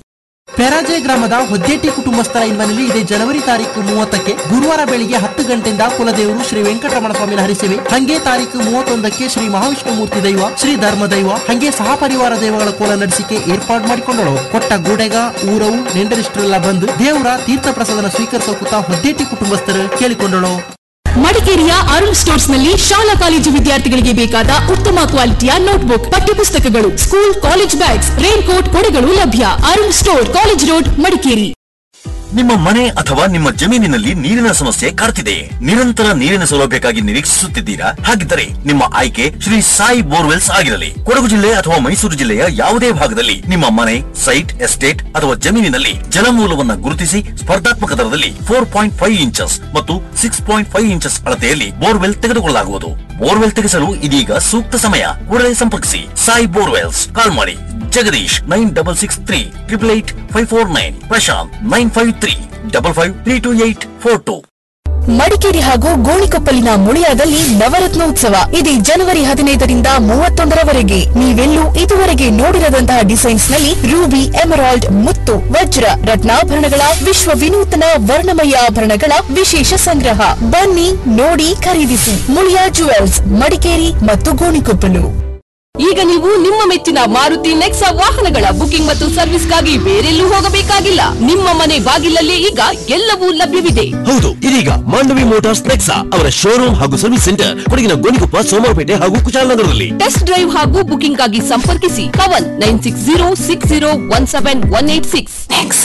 ಪೆರಾಜೆ ಗ್ರಾಮದ ಹೊದ್ದೇಟಿ ಕುಟುಂಬಸ್ಥರ ಇನ್ಮನೆಯಲ್ಲಿ ಇದೇ ಜನವರಿ ತಾರೀಕು ಮೂವತ್ತಕ್ಕೆ ಗುರುವಾರ ಬೆಳಿಗ್ಗೆ ಹತ್ತು ಗಂಟೆಯಿಂದ ಕುಲದೇವರು ಶ್ರೀ ವೆಂಕಟರಮಣ ಸ್ವಾಮಿನ ಹರಿಸೇವೆ ಹಂಗೆ ತಾರೀಕು ಮೂವತ್ತೊಂದಕ್ಕೆ ಶ್ರೀ ಮಹಾವಿಷ್ಣುಮೂರ್ತಿ ದೈವ ಶ್ರೀ ಧರ್ಮ ದೈವ ಹಂಗೆ ಸಹಪರಿವಾರ ದೈವಗಳ ಕೋಲ ನಡೆಸಿಕೆ ಏರ್ಪಾಡು ಮಾಡಿಕೊಂಡಳು ಕೊಟ್ಟ ಗುಡೆಗ ಊರವು ನೆಂಡರಿಷ್ಟರೆಲ್ಲ ಬಂದು ದೇವರ ತೀರ್ಥ ಪ್ರಸಾದನ ಸ್ವೀಕರಿಸೋ ಕುತ ಹೊದ್ದೇಟಿ ಕುಟುಂಬಸ್ಥರು ಕೇಳಿಕೊಂಡಳು ಮಡಿಕೇರಿಯ ಅರುಣ್ ಸ್ಟೋರ್ಸ್ ನಲ್ಲಿ ಶಾಲಾ ಕಾಲೇಜು ವಿದ್ಯಾರ್ಥಿಗಳಿಗೆ ಬೇಕಾದ ಉತ್ತಮ ಕ್ವಾಲಿಟಿಯ ನೋಟ್ಬುಕ್ ಪಠ್ಯಪುಸ್ತಕಗಳು school college bags raincoat ಕೊಡೆಗಳು ಲಭ್ಯ Arun store college road Madikeri ನಿಮ್ಮ ಮನೆ ಅಥವಾ ನಿಮ್ಮ ಜಮೀನಿನಲ್ಲಿ ನೀರಿನ ಸಮಸ್ಯೆ ಕಾಡ್ತಿದೆ ನಿರಂತರ ನೀರಿನ ಸೌಲಭ್ಯಕ್ಕಾಗಿ ನಿರೀಕ್ಷಿಸುತ್ತಿದ್ದೀರಾ ಹಾಗಿದ್ದರೆ ನಿಮ್ಮ ಆಯ್ಕೆ ಶ್ರೀ ಸಾಯಿ ಬೋರ್ವೆಲ್ಸ್ ಆಗಿರಲಿ ಕೊಡಗು ಜಿಲ್ಲೆ ಅಥವಾ ಮೈಸೂರು ಜಿಲ್ಲೆಯ ಯಾವುದೇ ಭಾಗದಲ್ಲಿ ನಿಮ್ಮ ಮನೆ ಸೈಟ್ ಎಸ್ಟೇಟ್ ಅಥವಾ ಜಮೀನಿನಲ್ಲಿ ಜಲಮೂಲವನ್ನ ಗುರುತಿಸಿ ಸ್ಪರ್ಧಾತ್ಮಕ ದರದಲ್ಲಿ ಫೋರ್ ಪಾಯಿಂಟ್ ಫೈವ್ ಇಂಚಸ್ ಮತ್ತು ಸಿಕ್ಸ್ ಪಾಯಿಂಟ್ ಫೈವ್ ಇಂಚಸ್ ಅಳತೆಯಲ್ಲಿ ಬೋರ್ವೆಲ್ ತೆಗೆದುಕೊಳ್ಳಲಾಗುವುದು ಬೋರ್ವೆಲ್ ತೆಗೆಸಲು ಇದೀಗ ಸೂಕ್ತ ಸಮಯ ಕೂಡಲೇ ಸಂಪರ್ಕಿಸಿ ಸಾಯಿ ಬೋರ್ವೆಲ್ಸ್ ಕಾಲ್ ಮಾಡಿ Jagadish nine double six three triple eight five four nine Prashanth nine five three double five three two eight four two Madikeri ಹಾಗೂ ಗೋಣಿಕೊಪ್ಪಲಿನ ಮುಳಿಯಾದಲ್ಲಿ ನವರತ್ನೋತ್ಸವ ಇದೇ ಜನವರಿ ಹದಿನೈದರಿಂದ ಮೂವತ್ತೊಂದರವರೆಗೆ ನೀವೆಲ್ಲೂ ಇದುವರೆಗೆ ನೋಡಿರದಂತಹ ಡಿಸೈನ್ಸ್ ನಲ್ಲಿ ರೂಬಿ ಎಮರಾಲ್ಡ್ ಮುತ್ತು ವಜ್ರ ರತ್ನಾಭರಣಗಳ ವಿಶ್ವ ವಿನೂತನ ವರ್ಣಮಯ ಆಭರಣಗಳ ವಿಶೇಷ ಸಂಗ್ರಹ ಬನ್ನಿ ನೋಡಿ ಖರೀದಿಸಿ ಮುಳಿಯಾ ಜುವೆಲ್ಸ್ ಮಡಿಕೇರಿ ಮತ್ತು ಗೋಣಿಕೊಪ್ಪಲು ಈಗ ನೀವು ನಿಮ್ಮ ಮೆಚ್ಚಿನ ಮಾರುತಿ ನೆಕ್ಸಾ ವಾಹನಗಳ ಬುಕಿಂಗ್ ಮತ್ತು ಸರ್ವಿಸ್ಗಾಗಿ ಬೇರೆಲ್ಲೂ ಹೋಗಬೇಕಾಗಿಲ್ಲ ನಿಮ್ಮ ಮನೆ ಬಾಗಿಲಲ್ಲೇ ಈಗ ಎಲ್ಲವೂ ಲಭ್ಯವಿದೆ ಹೌದು ಇದೀಗ ಮಾಂಡವಿ ಮೋಟಾರ್ಸ್ ನೆಕ್ಸಾ ಅವರ ಶೋರೂಮ್ ಹಾಗೂ ಸರ್ವಿಸ್ ಸೆಂಟರ್ ಕೊಡಗಿನ ಗೋಣಿಕೊಪ್ಪ ಸೋಮವಾರಪೇಟೆ ಹಾಗೂ ಕುಶಾಲನಗರದಲ್ಲಿ ಟೆಸ್ಟ್ ಡ್ರೈವ್ ಹಾಗೂ ಬುಕಿಂಗ್ ಆಗಿ ಸಂಪರ್ಕಿಸಿ Pavan nine six zero six zero one seven one eight six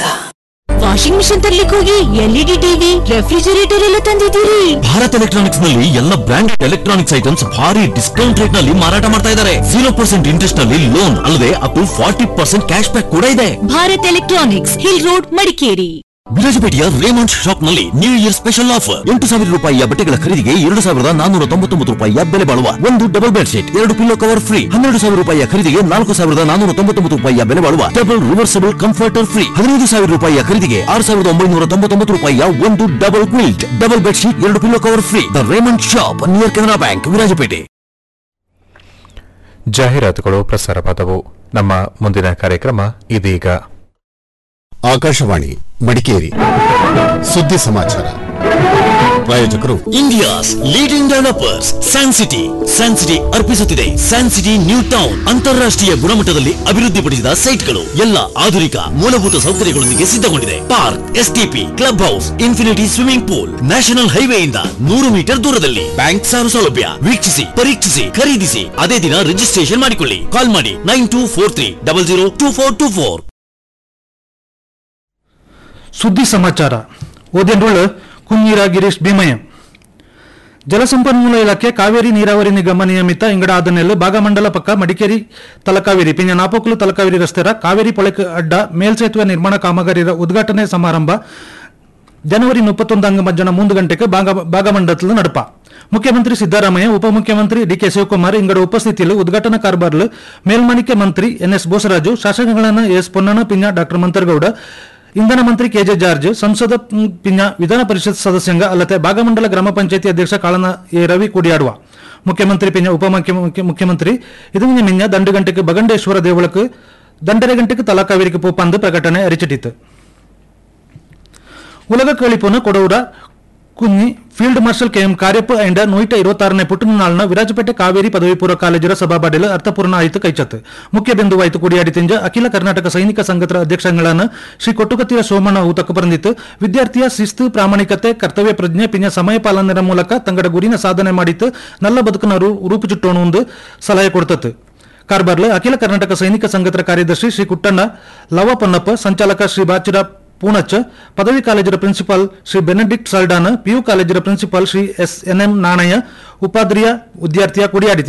washing machine ತರ್ಲಿಕ್ಕೆ ಹೋಗಿ ಎಲ್ಇಡಿ ಟಿವಿ ರೆಫ್ರಿಜರೇಟರ್ ಎಲ್ಲ ತಂದಿದ್ದೀರಿ ಭಾರತ್ ಎಲೆಕ್ಟ್ರಾನಿಕ್ಸ್ ನಲ್ಲಿ ಎಲ್ಲ ಬ್ರಾಂಡ್ ಎಲೆಕ್ಟ್ರಾನಿಕ್ಸ್ ಐಟಮ್ಸ್ ಭಾರಿ ಡಿಸ್ಕೌಂಟ್ ರೇಟ್ ನಲ್ಲಿ ಮಾರಾಟ ಮಾಡ್ತಾ ಇದ್ದಾರೆ ಜೀರೋ ಪರ್ಸೆಂಟ್ ಇಂಟ್ರೆಸ್ಟ್ ನಲ್ಲಿ ಲೋನ್ ಅಲ್ಲದೆ up to forty percent cash back ಕೂಡ ಇದೆ Bharat electronics hill road Madikeri ವಿರಾಜಪೇಟೆಯ ರೇಮಂಡ್ ಶಾಪ್ ನಲ್ಲಿ ನ್ಯೂ ಇಯರ್ ಸ್ಪೆಷಲ್ ಆಫರ್ ಎಂಟು ಸಾವಿರ ರೂಪಾಯಿಯ ಬಟ್ಟೆಗಳ ಖರೀದಿಗೆ ಎರಡು ಸಾವಿರದ ನಾನೂರ ತೊಂಬತ್ತೊಂಬತ್ತು ರೂಪಾಯಿಯ ಬೆಲೆ ಬಾಳುವ ಒಂದು ಡಬಲ್ ಬೆಡ್ ಶೀಟ್ ಎರಡು ಪಿಲ್ಲೋ ಕವರ್ ಫ್ರೀ ಹನ್ನೆರಡು ಸಾವಿರ ರೂಪಾಯಿಯ ಖರೀದಿಗೆ ನಾಲ್ಕು ಸಾವಿರದ ನಾನೂರ ತೊಂಬತ್ತೊಂಬತ್ತು ರೂಪಾಯಿಯ ಬೆಲೆ ಬಾಳುವ ಡಬಲ್ ರಿವರ್ಸಬಲ್ ಕಂಫರ್ಟರ್ ಫ್ರೀ ಹದಿನೈದು ಸಾವಿರ ರೂಪಾಯಿಯ ಖರೀದಿಗೆ ಆರು ಸಾವಿರದ ಒಂಬೈನೂರ ತೊಂಬತ್ತೊಂಬತ್ತು ರೂಪಾಯಿಯ ಒಂದು double quilt double bed sheet ಎರಡು pillow cover free the Raymond shop near Canara bank Virajpet ಜಾಹೀರಾತುಗಳು ಪ್ರಸಾರವಾದವು ನಮ್ಮ ಮುಂದಿನ ಕಾರ್ಯಕ್ರಮ ಇದೀಗ ಆಕಾಶವಾಣಿ ಮಡಿಕೇರಿ ಸುದ್ದಿ ಸಮಾಚಾರ ಪ್ರಾಯೋಜಕರು India's leading developers San City San City ಅರ್ಪಿಸುತ್ತಿದೆ ಸ್ಯಾನ್ ಸಿಟಿ ನ್ಯೂ ಟೌನ್ ಅಂತಾರಾಷ್ಟ್ರೀಯ ಗುಣಮಟ್ಟದಲ್ಲಿ ಅಭಿವೃದ್ಧಿಪಡಿಸಿದ ಸೈಟ್ಗಳು ಎಲ್ಲ ಆಧುನಿಕ ಮೂಲಭೂತ ಸೌಕರ್ಯಗಳೊಂದಿಗೆ ಸಿದ್ಧಗೊಂಡಿದೆ park STP club house infinity swimming pool national ಹೈವೇಯಿಂದ ನೂರು ಮೀಟರ್ ದೂರದಲ್ಲಿ ಬ್ಯಾಂಕ್ ಸಾಲ ಸೌಲಭ್ಯ ವೀಕ್ಷಿಸಿ ಪರೀಕ್ಷಿಸಿ ಖರೀದಿಸಿ ಅದೇ ದಿನ ರಿಜಿಸ್ಟ್ರೇಷನ್ ಮಾಡಿಕೊಳ್ಳಿ ಕಾಲ್ ಮಾಡಿ nine two four three double zero two four two four ಸುದ್ದಿ ಸಮಾಚಾರ ಓದೆಂಡುಳ್ಳು ಕುഞ്ഞീರ ಗಿರೀಶ್ ಭೀಮಯ್ಯ ಜಲಸಂಪನ್ಮೂಲ ಇಲಾಖೆ ಕಾವೇರಿ ನೀರಾವರಿ ನಿಗಮ ನಿಯಮಿತ ಇಂಗಡ ಆದನೆಲ್ಲು ಭಾಗಮಂಡಲ ಪಕ್ಕ ಮಡಿಕೇರಿ ತಲಕಾವೇರಿ ಪಿಂಜ ನಾಪೋಕುಲು ತಲಕಾವೇರಿ ರಸ್ತೆರ ಕಾವೇರಿ ಪೊಳಕ ಅಡ್ಡ ಮೇಲ್ಸೇತುವೆ ನಿರ್ಮಾಣ ಕಾಮಗಾರಿಯ ಉದ್ಘಾಟನೆ ಸಮಾರಂಭ ಜನವರಿ ಮುಪ್ಪತ್ತೊಂದು ಅಂಗ ಮಧ್ಯಾಹ್ನ ಮೂರು ಗಂಟೆಗೆ ಭಾಗ ಭಾಗಮಂಡಲದಲ್ಲಿ ನಡಪ ಮುಖ್ಯಮಂತ್ರಿ ಸಿದ್ದರಾಮಯ್ಯ ಉಪಮುಖ್ಯಮಂತ್ರಿ ಡಿಕೆ ಶಿವಕುಮಾರ್ ಇಂಗಡ ಉಪಸ್ಥಿತಿಯಲ್ಲಿ ಉದ್ಘಾಟನಾ ಕಾರ್ಬಾರ್ಲು ಮೇಲ್ಮನಿಕೆ ಮಂತ್ರಿ ಎನ್ಎಸ್ ಬೋಸರಾಜು ಶಾಸಕಗಳಾದ ಎಸ್ ಪೊನ್ನಣ್ಣ ಪಿಂಜ ಡಾಕ್ಟರ್ ಮಂತರ್ಗೌಡ ಇಂಧನ ಮಂತ್ರಿ ಕೆಜೆ ಜಾರ್ಜ್ ಸಂಸದ ಪಿಂಜ ವಿಧಾನ ಪರಿಷತ್ ಸದಸ್ಯಂಗ ಅಲ್ಲದೆ ಭಾಗಮಂಡಲ ಗ್ರಾಮ ಪಂಚಾಯತಿ ಅಧ್ಯಕ್ಷ ಕಾಳನ ಎ ರವಿ ಕೂಡಿಯಾಡುವ ಮುಖ್ಯಮಂತ್ರಿ ಪಿಂಜ ಉಪಮುಖ್ಯ ಮುಖ್ಯಮಂತ್ರಿ ಇದನ್ನ ಮಿಂಜ ದಂಡು ಗಂಟೆಗೆ ಬಗಂಡೇಶ್ವರ ದೇವಳಕ್ಕೆ ದಂಡರೆ ಗಂಟೆಗೆ ತಲಕಾವೇರಿಗೆ ಪೂಪಂದು ಪ್ರಕಟಣೆ ಅರಿಚಿಟ್ಟಿತು ಉಲಗ ಕೇಳಿಪುನ ಕೊಡೂರ ಕುഞ്ഞി field marshal K M Cariappa and ನೂಯಿಟ ಇರುವತ್ತಾರನೇ ಪುಟ್ಟನ ನಾಳ್ನ ವಿರಾಜಪೇಟೆ ಕಾವೇರಿ ಪದವಿ ಪೂರ್ವ ಕಾಲೇಜರ ಸಭಾಬಾಡಿಲು ಅರ್ಥಪೂರ್ಣ ಆಯಿತು ಕೈಚತ್ ಮುಖ್ಯ ಬಿಂದುವಾಯಿತು ಕೂಡಿಯಾಡಿ ತಿಂಜ ಅಖಿಲ ಕರ್ನಾಟಕ ಸೈನಿಕ ಸಂಘದ ಅಧ್ಯಕ್ಷಗಳನ್ನ ಶ್ರೀ ಕೊಟ್ಟುಕತ್ತಿಯ ಸೋಮಣ್ಣ ಊತಕ ಬಂದಿತ್ತು ವಿದ್ಯಾರ್ಥಿಯ ಶಿಸ್ತು ಪ್ರಾಮಾಣಿಕತೆ ಕರ್ತವ್ಯ ಪ್ರಜ್ಞೆ ಪಿನ್ನ ಸಮಯ ಪಾಲನೆಯ ಮೂಲಕ ತಂಗಡ ಗುರಿನ ಸಾಧನೆ ಮಾಡಿತ್ತು ನಲ್ಲ ಬದುಕನ್ನು ರೂ- ರೂಪುಚಿಟ್ಟೋಣ ಒಂದು ಸಲಹೆ ಕೊಡ್ತತ್ತು ಕಾರ್ಬಾರ್ಲ ಅಖಿಲ ಕರ್ನಾಟಕ ಸೈನಿಕ ಸಂಘದ ಕಾರ್ಯದರ್ಶಿ ಶ್ರೀ ಕುಟ್ಟಣ್ಣ ಲವ ಪೊನ್ನಪ್ಪ ಸಂಚಾಲಕ ಶ್ರೀ ಬಾಚಿರ ಪೂಣಚ್ಚ ಪದವಿ ಕಾಲೇಜರ principal Shri Benedict Saldanha PU ಕಾಲೇಜರ principal Shri S N M Nanaiah ಉಪಾಧ್ರಿಯ ವಿದ್ಯಾರ್ಥಿಯ ಕುಡಿಯಾಡಿತು